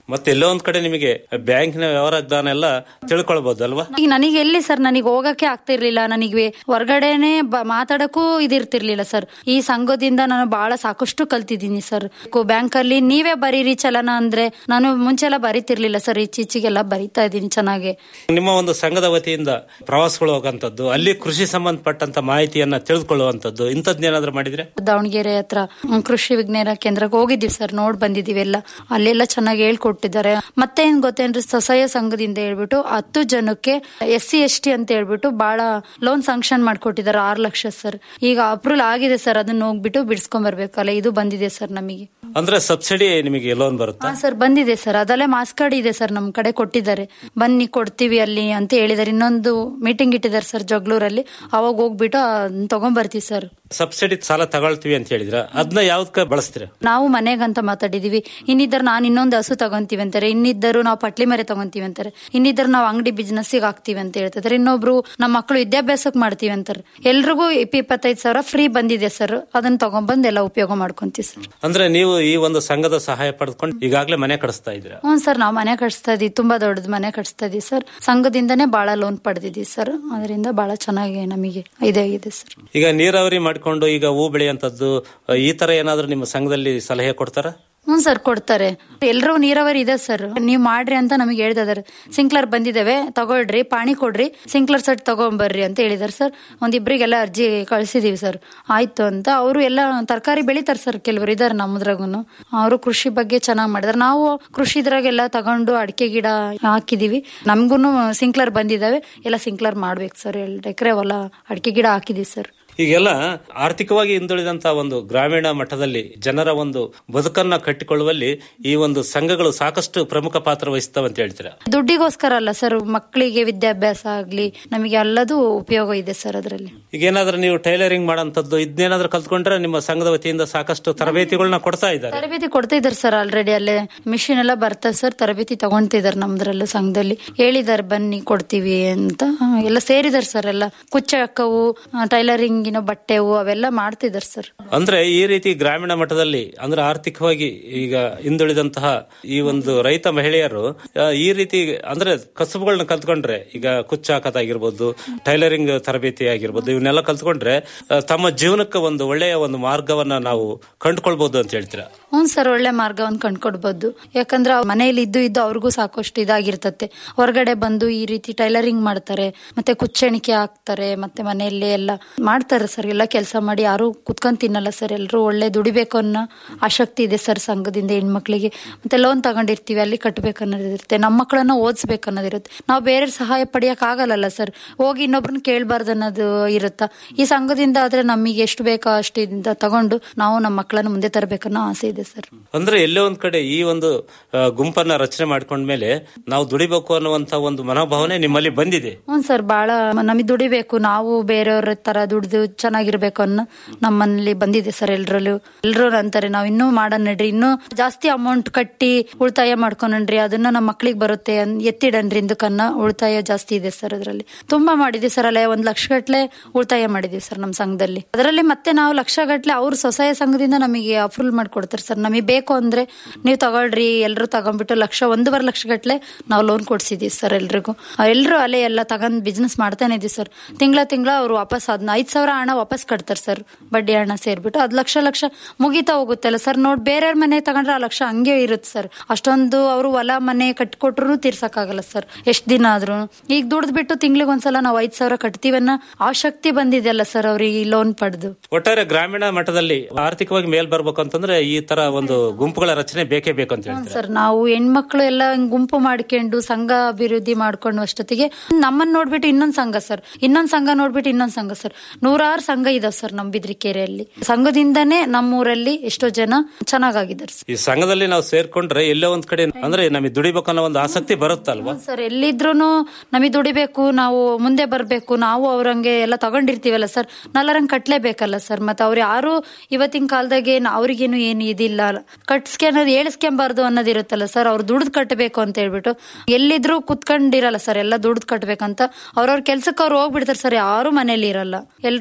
ಮತ್ತೆ ಎಲ್ಲೋ ಒಂದ್ ಕಡೆ ನಿಮಗೆ ಬ್ಯಾಂಕಿನ ವ್ಯವಹಾರ ಜ್ಞಾನ ಎಲ್ಲ ತಿಳ್ಕೊಳ್ಬಹುದು ಅಲ್ವಾ ಈಗ ನನಗೆ ಎಲ್ಲಿ ಸರ್ ನನಗೆ ಹೋಗಕ್ಕೆ ಆಗ್ತಿರ್ಲಿಲ್ಲ ನನಗೆ ಹೊರಗಡೆನೆ ಬ- ಮಾತಾಡಕ್ಕೂ ಇದಿರ್ತಿರ್ಲಿಲ್ಲ ಸರ್ ಈ ಸಂಘದಿಂದ ನಾನು ಬಹಳ ಸಾಕಷ್ಟು ಕಲ್ತಿದ್ದೀನಿ ಸರ್ ಬ್ಯಾಂಕ್ ಅಲ್ಲಿ ನೀವೇ ಬರೀರಿ ಚಲನ ಅಂದ್ರೆ ನಾನು ಮುಂಚೆ ಎಲ್ಲ ಬರೀತಿರ್ಲಿಲ್ಲ ಸರ್ ಈಚೀಚೆಗೆಲ್ಲ ಬರಿತಾ ಇದ್ದೀನಿ ಚೆನ್ನಾಗಿ ನಿಮ್ಮ ಒಂದು ಸಂಘದ ವತಿಯಿಂದ ಪ್ರವಾಸಗಳು ಹೋಗಂತದ್ದು ಅಲ್ಲಿ ಕೃಷಿ ಸಂಬಂಧಪಟ್ಟಂತ ಮಾಹಿತಿಯನ್ನ ತಿಳಿದುಕೊಳ್ಳುವಂತದ್ದು ಇಂಥದ್ನೇನಾದ್ರೂ ಮಾಡಿದ್ರೆ ದಾವಣಗೆರೆ ಹತ್ರ ಹ್ಮ್, ಕೃಷಿ ವಿಜ್ಞಾನ ಕೇಂದ್ರಕ್ಕೆ ಹೋಗಿದ್ದೀವಿ ಸರ್ ನೋಡ್ ಬಂದಿದೀವಿ ಎಲ್ಲ ಅಲ್ಲೆಲ್ಲ ಚೆನ್ನಾಗಿ ಹೇಳ್ಕೊಟ್ಟಿದ್ದಾರೆ ಮತ್ತೆ ಏನ್ ಗೊತ್ತೇನ್ರಿ ಸ್ವಸಹಾಯ ಸಂಘದಿಂದ ಹೇಳ್ಬಿಟ್ಟು ಹತ್ತು ಜನಕ್ಕೆ ಎಸ್ ಸಿ ಎಸ್ ಟಿ ಅಂತ ಹೇಳ್ಬಿಟ್ಟು ಬಹಳ ಲೋನ್ ಸಾಂಕ್ಷನ್ ಮಾಡ್ಕೊಟ್ಟಿದ್ದಾರೆ ಆರು ಲಕ್ಷ ಸರ್ ಈಗ ಅಪ್ರೂವಲ್ ಆಗಿದೆ ಸರ್ ಅದನ್ನ ಹೋಗ್ಬಿಟ್ಟು ಬಿಡ್ಸ್ಕೊಂಡ್ ಬರ್ಬೇಕಲ್ಲ ಇದು ಬಂದಿದೆ ಸರ್ ನಮಗೆ ಅಂದ್ರೆ ಸಬ್ಸಿಡಿ ನಿಮಗೆ ಲೋನ್ ಬರುತ್ತಾ ಹಾ ಸರ್ ಬಂದಿದೆ ಸರ್ ಅದಲ್ಲೇ ಮಾಸ್ ಕಾರ್ಡ್ ಇದೆ ಸರ್ ನಮ್ ಕಡೆ ಕೊಟ್ಟಿದ್ದಾರೆ ಬನ್ನಿ ಕೊಡ್ತೀವಿ ಅಲ್ಲಿ ಅಂತ ಹೇಳಿದ್ದಾರೆ ಇನ್ನೊಂದು ಮೀಟಿಂಗ್ ಇಟ್ಟಿದ್ದಾರೆ ಸರ್ ಜಗಳೂರಲ್ಲಿ ಅವಾಗ ಹೋಗ್ಬಿಟ್ಟು ಅದ್ನ ತಗೊಂಡ್ಬರ್ತೀವಿ ಸರ್ ಸಬ್ಸಿಡಿ ಸಾಲ ತಗೊಳ್ತೀವಿ ಅಂತ ಹೇಳಿದ್ರ ಅದನ್ನ ಯಾವ್ದಕ್ಕೆ ಬಳಸ್ತೀರ ನಾವು ಮನೆಗಂತ ಮಾತಾಡಿದೀವಿ ಇನ್ನಿద్దರು ನಾನು ಇನ್ನೊಂದು ಹಸು ತಗೊಂತೀವಿ ಅಂತಾರೆ ಇನ್ನಿದ್ದರು ನಾವು ಪಟ್ಲಿ ಮರೆ ತಗೊಂತೀವಿ ಅಂತಾರೆ ಇನ್ನಿద్దರು ನಾವು ಅಂಗಡಿ ಬಿಸ್ನೆಸ್ ಹಾಕ್ತಿವಿ ಅಂತ ಹೇಳ್ತಿದ್ದಾರೆ ಇನ್ನೊಬ್ರು ನಮ್ಮ ಮಕ್ಕಳು ವಿದ್ಯಾಭ್ಯಾಸಕ್ಕೆ ಮಾಡ್ತೀವಿ ಅಂತಾರೆ ಎಲ್ರಿಗೂ ಇಪ್ಪ ಇಪ್ಪತ್ತೈದು ಸಾವಿರ ಫ್ರೀ ಬಂದಿದೆ ಸರ್ ಅದನ್ನ ತಗೊಂಡ್ಬಂದು ಎಲ್ಲ ಉಪಯೋಗ ಮಾಡ್ಕೊಂತೀವಿ ಸರ್ ಅಂದ್ರೆ ನೀವು ಈ ಒಂದು ಸಂಘದ ಸಹಾಯ ಪಡೆದುಕೊಂಡು ಈಗಾಗಲೇ ಮನೆ ಕಡಿಸ್ತಾ ಇದ್ದೀರಾ ಹ್ಞೂ ಸರ್ ನಾವು ಮನೆ ಕಟ್ಸ್ತಾ ಇದೀವಿ ತುಂಬಾ ದೊಡ್ಡದು ಮನೆ ಕಟ್ಸ್ತಾ ಇದೀವಿ ಸರ್ ಸಂಘದಿಂದನೇ ಬಹಳ ಲೋನ್ ಪಡೆದಿದ್ದೀವಿ ಸರ್ ಅದರಿಂದ ಬಹಳ ಚೆನ್ನಾಗಿ ನಮಗೆ ಇದೆ ಇದೆ ಸರ್ ಈಗ ನೀರಾವರಿ ಮಾಡ್ಕೊಂಡು ಈಗ ಹೂ ಬೆಳೆಯಂತದ್ದು ಈ ತರ ಏನಾದ್ರೂ ನಿಮ್ಮ ಸಂಘದಲ್ಲಿ ಸಲಹೆ ಕೊಡ್ತಾರ ಹ್ಞೂ ಸರ್ ಕೊಡ್ತಾರೆ ಎಲ್ಲರೂ ನೀರಾವರಿ ಇದೆ ಸರ್ ನೀವು ಮಾಡ್ರಿ ಅಂತ ನಮಗೆ ಹೇಳ್ತಿದಾರೆ ಸಿಂಕ್ಲರ್ ಬಂದಿದ್ದಾವೆ ತಗೊಳ್ರಿ ಪಾಣಿ ಕೊಡ್ರಿ ಸಿಂಕ್ಲರ್ ಸೆಟ್ ತಗೊಂಬರ್ರಿ ಅಂತ ಹೇಳಿದಾರೆ ಸರ್ ಒಂದಿಬ್ರಿಗೆಲ್ಲ ಅರ್ಜಿ ಕಳ್ಸಿದೀವಿ ಸರ್ ಆಯ್ತು ಅಂತ ಅವರು ಎಲ್ಲ ತರಕಾರಿ ಬೆಳಿತಾರೆ ಸರ್ ಕೆಲವರು ಇದಾರೆ ನಮ್ಮದ್ರಾಗೂ ಅವರು ಕೃಷಿ ಬಗ್ಗೆ ಚೆನ್ನಾಗಿ ಮಾಡಿದಾರೆ ನಾವು ಕೃಷಿ ಇದ್ರಾಗೆಲ್ಲ ತಗೊಂಡು ಅಡಿಕೆ ಗಿಡ ಹಾಕಿದೀವಿ ನಮ್ಗೂ ಸಿಂಕ್ಲರ್ ಬಂದಿದ್ದಾವೆ ಎಲ್ಲ ಸಿಂಕ್ಲರ್ ಮಾಡ್ಬೇಕು ಸರ್ ಎರಡು ಎಕರೆ ಹೊಲ ಅಡಿಕೆ ಗಿಡ ಹಾಕಿದೀವಿ ಸರ್ ಈಗೆಲ್ಲ ಆರ್ಥಿಕವಾಗಿ ಹಿಂದುಳಿದಂತ ಒಂದು ಗ್ರಾಮೀಣ ಮಟ್ಟದಲ್ಲಿ ಜನರ ಒಂದು ಬದುಕನ್ನ ಕಟ್ಟಿಕೊಳ್ಳುವಲ್ಲಿ ಈ ಒಂದು ಸಂಘಗಳು ಸಾಕಷ್ಟು ಪ್ರಮುಖ ಪಾತ್ರ ವಹಿಸ್ತವೆ ಅಂತ ಹೇಳ್ತೀರಾ ದುಡ್ಡಿಗೋಸ್ಕರ ಅಲ್ಲ ಸರ್ ಮಕ್ಕಳಿಗೆ ವಿದ್ಯಾಭ್ಯಾಸ ಆಗ್ಲಿ ನಮಗೆ ಎಲ್ಲದೂ ಉಪಯೋಗ ಇದೆ ಸರ್ ಅದರಲ್ಲಿ ಈಗ ಏನಾದ್ರೂ ನೀವು ಟೈಲರಿಂಗ್ ಮಾಡೋಂಥದ್ದು ಇದನ್ನೇನಾದ್ರೂ ಕಲ್ತ್ಕೊಂಡ್ರೆ ನಿಮ್ಮ ಸಂಘದ ವತಿಯಿಂದ ಸಾಕಷ್ಟು ತರಬೇತಿಗಳನ್ನ ಕೊಡ್ತಾ ಇದ್ದಾರೆ ತರಬೇತಿ ಕೊಡ್ತಾ ಇದಾರೆ ಸರ್ ಆಲ್ರೆಡಿ ಅಲ್ಲೇ ಮಿಷಿನ್ ಎಲ್ಲ ಬರ್ತದೆ ಸರ್ ತರಬೇತಿ ತಗೊಂತಿದಾರೆ ನಮ್ದ್ರಲ್ಲ ಸಂಘದಲ್ಲಿ ಹೇಳಿದಾರೆ ಬನ್ನಿ ಕೊಡ್ತೀವಿ ಅಂತ ಹಾ, ಎಲ್ಲ ಸೇರಿದಾರೆ ಸರ್ ಎಲ್ಲ ಕುಚ್ಚ ಹಾಕವು ಟೈಲರಿಂಗಿನ ಬಟ್ಟೆವು ಅವೆಲ್ಲ ಮಾಡ್ತಿದಾರೆ ಸರ್ ಅಂದ್ರೆ ಈ ರೀತಿ ಗ್ರಾಮೀಣ ಮಟ್ಟದಲ್ಲಿ ಅಂದ್ರೆ ಆರ್ಥಿಕವಾಗಿ ಈಗ ಹಿಂದುಳಿದಂತಹ ಈ ಒಂದು ರೈತ ಮಹಿಳೆಯರು ಆ, ಈ ರೀತಿ ಅಂದ್ರೆ ಕಸುಬುಗಳನ್ನ ಕಲ್ತ್ಕೊಂಡ್ರೆ ಈಗ ಕುಚ್ಚ ಹಾಕೋದಾಗಿರ್ಬೋದು ಟೈಲರಿಂಗ್ ತರಬೇತಿ ಆಗಿರ್ಬೋದು ಇವನ್ನೆಲ್ಲ ಕಲ್ತ್ಕೊಂಡ್ರೆ ಆ, ತಮ್ಮ ಜೀವನಕ್ಕೆ ಒಂದು ಒಳ್ಳೆಯ ಒಂದು ಮಾರ್ಗವನ್ನ ನಾವು ಕಂಡುಕೊಳ್ಬಹುದು ಅಂತ ಹೇಳ್ತೀರಾ ಹ್ಞೂ ಸರ್ ಒಳ್ಳೆ ಮಾರ್ಗವನ್ನು ಕಂಡ್ಕೊಡ್ಬೋದು ಯಾಕಂದ್ರೆ ಅವ್ರ್ ಮನೇಲಿ ಇದ್ದು ಇದ್ದು ಅವ್ರಿಗೂ ಸಾಕಷ್ಟು ಇದಾಗಿರ್ತತೆ ಹೊರಗಡೆ ಬಂದು ಈ ರೀತಿ ಟೈಲರಿಂಗ್ ಮಾಡ್ತಾರೆ ಮತ್ತೆ ಕುಚ್ಚಣಿಕೆ ಹಾಕ್ತಾರೆ ಮತ್ತೆ ಮನೆಯಲ್ಲೇ ಎಲ್ಲ ಮಾಡ್ತಾರೆ ಸರ್ ಎಲ್ಲ ಕೆಲಸ ಮಾಡಿ ಯಾರು ಕುತ್ಕೊಂಡ್ ತಿನ್ನಲ್ಲ ಸರ್ ಎಲ್ಲರೂ ಒಳ್ಳೆ ದುಡಿಬೇಕು ಅನ್ನೋ ಆಸಕ್ತಿ ಇದೆ ಸರ್ ಸಂಘದಿಂದ ಹೆಣ್ಮಕ್ಳಿಗೆ ಮತ್ತೆ ಲೋನ್ ತಗೊಂಡಿರ್ತೀವಿ ಅಲ್ಲಿ ಕಟ್ಟಬೇಕು ಅನ್ನೋದಿರುತ್ತೆ ನಮ್ಮ ಮಕ್ಕಳನ್ನ ಓದಿಸ್ಬೇಕು ಅನ್ನೋದಿರುತ್ತೆ ನಾವು ಬೇರೆ ಸಹಾಯ ಪಡೆಯಕ್ ಆಗಲ್ಲ ಸರ್ ಹೋಗಿ ಇನ್ನೊಬ್ರನ್ನ ಕೇಳಬಾರ್ದು ಅನ್ನೋದು ಇರುತ್ತಾ ಈ ಸಂಘದಿಂದ ಆದ್ರೆ ನಮಗೆ ಎಷ್ಟು ಬೇಕೋ ಅಷ್ಟಿಂದ ತಗೊಂಡು ನಾವು ನಮ್ಮ ಮಕ್ಕಳನ್ನ ಮುಂದೆ ತರಬೇಕನ್ನೋ ಆಸೆ ಇದೆ ಸರ್ ಅಂದ್ರೆ ಎಲ್ಲೋ ಒಂದ್ ಕಡೆ ಈ ಒಂದು ಆ, ಗುಂಪನ್ನ ರಚನೆ ಮಾಡ್ಕೊಂಡ್ಮೇಲೆ ನಾವು ದುಡಿಬೇಕು ಅನ್ನುವಂತ ಒಂದು ಮನೋಭಾವನೆ ನಿಮ್ಮಲ್ಲಿ ಬಂದಿದೆ ಹ್ಞೂ ಸರ್ ಬಹಳ ನಮಗೆ ದುಡಿಬೇಕು ನಾವು ಬೇರೆಯವ್ರ ತರ ದುಡಿದು ಚೆನ್ನಾಗಿರ್ಬೇಕು ಅನ್ನೋ ನಮ್ಮಲ್ಲಿ ಬಂದಿದೆ ಸರ್ ಎಲ್ರಲ್ಲೂ ಎಲ್ರು ಅಂತಾರೆ ನಾವು ಇನ್ನೂ ಮಾಡೋಣ ನಡ್ರಿ ಇನ್ನೂ ಜಾಸ್ತಿ ಅಮೌಂಟ್ ಕಟ್ಟಿ ಉಳಿತಾಯ ಮಾಡ್ಕೊನನ್ರಿ ಅದನ್ನ ನಮ್ಮ ಮಕ್ಳಿಗೆ ಬರುತ್ತೆ ಅನ್- ಎತ್ತಿಡನ್ರಿ ಇಂದಕ್ಕನ್ನ ಉಳಿತಾಯ ಜಾಸ್ತಿ ಇದೆ ಸರ್ ಅದರಲ್ಲಿ ತುಂಬಾ ಮಾಡಿದೀವಿ ಸರ್ ಅಲ್ಲೇ ಒಂದ್ ಲಕ್ಷ ಗಟ್ಲೆ ಉಳಿತಾಯ ಮಾಡಿದೀವಿ ಸರ್ ನಮ್ಮ ಸಂಘದಲ್ಲಿ ಅದರಲ್ಲಿ ಮತ್ತೆ ನಾವು ಲಕ್ಷ ಗಟ್ಲೆ ಅವ್ರ ಸ್ವಸಹಾಯ ಸಂಘದಿಂದ ನಮಗೆ ಅಪ್ರೂವಲ್ ಮಾಡ್ಕೊಡ್ತಾರೆ ಸರ್ ನಮಗೆ ಬೇಕು ಅಂದ್ರೆ ನೀವು ತಗೊಳ್ರಿ ಎಲ್ಲರೂ ತಗೊಂಡ್ಬಿಟ್ಟು ಲಕ್ಷ ಒಂದೂವರೆ ಲಕ್ಷ ಗಟ್ಲೆ ನಾವು ಲೋನ್ ಕೊಡ್ಸಿದೀವಿ ಸರ್ ಎಲ್ರಿಗೂ ಎಲ್ಲರೂ ಅಲ್ಲೇ ಎಲ್ಲ ತಗೊಂಡ್ ಬಿಸ್ನೆಸ್ ಮಾಡ್ತಾನೆ ಇದೀವಿ ಸರ್ ತಿಂಗಳ ತಿಂಗಳ ಅವ್ರು ವಾಪಸ್ ಅದನ್ನ ಐದ್ ಸಾವಿರ ಹಣ ವಾಪಸ್ ಕಟ್ತಾರೆ ಸರ್ ಬಡ್ಡಿ ಹಣ ಸೇರ್ಬಿಟ್ಟು ಅದ್ ಲಕ್ಷ ಲಕ್ಷ ಮುಗಿತಾ ಹೋಗುತ್ತಲ್ಲ ಸರ್ ನೋಡ್ ಬೇರೆಯವ್ರ ಮನೆ ತಗೊಂಡ್ರೆ ಆ ಲಕ್ಷ ಹಂಗೆ ಇರುತ್ತೆ ಸರ್ ಅಷ್ಟೊಂದು ಅವರು ಹೊಲ ಮನೆ ಕಟ್ಕೊಟ್ರು ತೀರ್ಸಕ್ಕಾಗಲ್ಲ ಸರ್ ಎಷ್ಟ್ ದಿನ ಆದ್ರೂ ಈಗ ದುಡ್ದು ಬಿಟ್ಟು ತಿಂಗ್ಳಿಗೆ ಒಂದ್ಸಲ ನಾವು ಐದ್ ಸಾವಿರ ಕಟ್ತೀವನ್ನ ಆ ಶಕ್ತಿ ಬಂದಿದೆಯಲ್ಲ ಸರ್ ಅವ್ರಿಗೆ ಈ ಲೋನ್ ಪಡೆದು ಒಟ್ಟಾರೆ ಗ್ರಾಮೀಣ ಮಟ್ಟದಲ್ಲಿ ಆರ್ಥಿಕವಾಗಿ ಮೇಲ್ ಬರ್ಬೇಕು ಅಂತಂದ್ರೆ ಈ ತರ ಒಂದು ಗುಂಪುಗಳ ರಚನೆ ಬೇಕೇ ಬೇಕು ಅಂತ ಹೇಳ್ತಾರೆ ಸರ್ ನಾವು ಹೆಣ್ಮಕ್ಳು ಎಲ್ಲ ಹಿಂಗ್ ಗುಂಪು ಮಾಡ್ಕೊಂಡು ಸಂಘ ಅಭಿವೃದ್ಧಿ ಮಾಡ್ಕೊಂಡು ಅಷ್ಟೊತ್ತಿಗೆ ನಮ್ಮನ್ನ ನೋಡ್ಬಿಟ್ಟು ಇನ್ನೊಂದ್ ಸಂಘ ಸರ್ ಇನ್ನೊಂದ್ ಸಂಘ ನೋಡ್ಬಿಟ್ಟು ಇನ್ನೊಂದ್ ಸಂಘ ಸರ್ ನೂರಾರು ಸಂಘ ಇದಾವ್ ಸರ್ ನಮ್ ಬಿದ್ರಿಕೆರೆಯಲ್ಲಿ ಸಂಘದಿಂದನೇ ನಮ್ಮೂರಲ್ಲಿ ಎಷ್ಟೋ ಜನ ಚೆನ್ನಾಗಿದ್ದಾರೆ ಸರ್ ಈ ಸಂಘದಲ್ಲಿ ನಾವು ಸೇರ್ಕೊಂಡ್ರೆ ಎಲ್ಲೋ ಒಂದ್ ಕಡೆ ಅಂದ್ರೆ ನಮಗೆ ದುಡಿಬೇಕು ಅನ್ನೋ ಒಂದು ಆಸಕ್ತಿ ಬರುತ್ತಲ್ವಾ ಸರ್ ಎಲ್ಲಿದ್ರೂನು ನಮಗೆ ದುಡಿಬೇಕು ನಾವು ಮುಂದೆ ಬರ್ಬೇಕು ನಾವು ಅವ್ರಂಗೆ ಎಲ್ಲ ತಗೊಂಡಿರ್ತೀವಲ್ಲ ಸರ್ ನಲ್ಲರಂಗ್ ಕಟ್ಲೇಬೇಕಲ್ಲ ಸರ್ ಮತ್ತೆ ಅವ್ರು ಯಾರು ಇವತ್ತಿನ ಕಾಲದಾಗೆ ಅವ್ರಿಗೇನು ಏನು ಇದಿಲ್ಲ ಕಟ್ಸ್ಕೊಂಡ್ ಏಳಿಸ್ಕೊಂಬಾರ್ದು ಅನ್ನೋದಿರುತ್ತಲ್ಲ ಸರ್ ಅವ್ರು ದುಡ್ದು ಕಟ್ಟಬೇಕು ಅಂತ ಹೇಳ್ಬಿಟ್ಟು ಎಲ್ಲಿದ್ರು ಕುತ್ಕೊಂಡಿರಲ್ಲ ಸರ್ ಎಲ್ಲ ದುಡ್ದು ಕಟ್ಬೇಕಂತ ಅವ್ರವ್ರ ಕೆಲ್ಸಕ್ಕೆ ಅವ್ರು ಹೋಗ್ಬಿಡ್ತಾರೆ ಸರ್ ಯಾರು ಮನೇಲಿ ಇರಲ್ಲ ಎಲ್ರು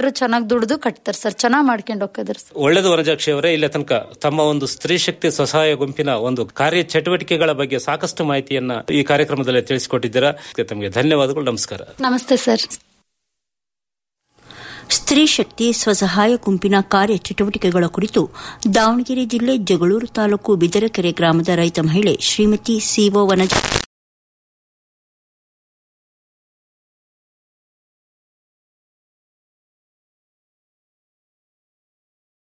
ಎಲ್ಲರೂ ಚೆನ್ನಾಗಿ ದುಡ್ದು ಕಟ್ತಾರೆ ಸರ್ ಚೆನ್ನಾಗಿ ಮಾಡ್ಕೊಂಡು ಹೋಗ್ತಾರೆ ಸರ್ ಒಳ್ಳೆದು ವನಜಾಕ್ಷಿ ಅವರೇ ಇಲ್ಲಿ ತನಕ ತಮ್ಮ ಒಂದು ಸ್ತ್ರೀ ಶಕ್ತಿ ಸ್ವಸಹಾಯ ಗುಂಪಿನ ಒಂದು ಕಾರ್ಯ ಚಟುವಟಿಕೆಗಳ ಬಗ್ಗೆ ಸಾಕಷ್ಟು ಮಾಹಿತಿಯನ್ನ ಈ ಕಾರ್ಯಕ್ರಮದಲ್ಲಿ ತಿಳಿಸಿಕೊಟ್ಟಿದ್ದೀರಾ ತಮಗೆ ಧನ್ಯವಾದಗಳು ನಮಸ್ಕಾರ ನಮಸ್ತೆ ಸರ್ ಸ್ತ್ರೀ ಶಕ್ತಿ ಸ್ವಸಹಾಯ ಗುಂಪಿನ ಕಾರ್ಯ ಚಟುವಟಿಕೆಗಳ ಕುರಿತು ದಾವಣಗೆರೆ ಜಿಲ್ಲೆ ಜಗಳೂರು ತಾಲೂಕು ಬಿದರಕೆರೆ ಗ್ರಾಮದ ರೈತ ಮಹಿಳೆ ಶ್ರೀಮತಿ ಸಿಒ ವನಜ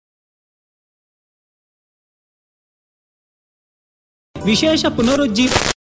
ವಿಶೇಷ ಪುನರುಜ್ಜೀವ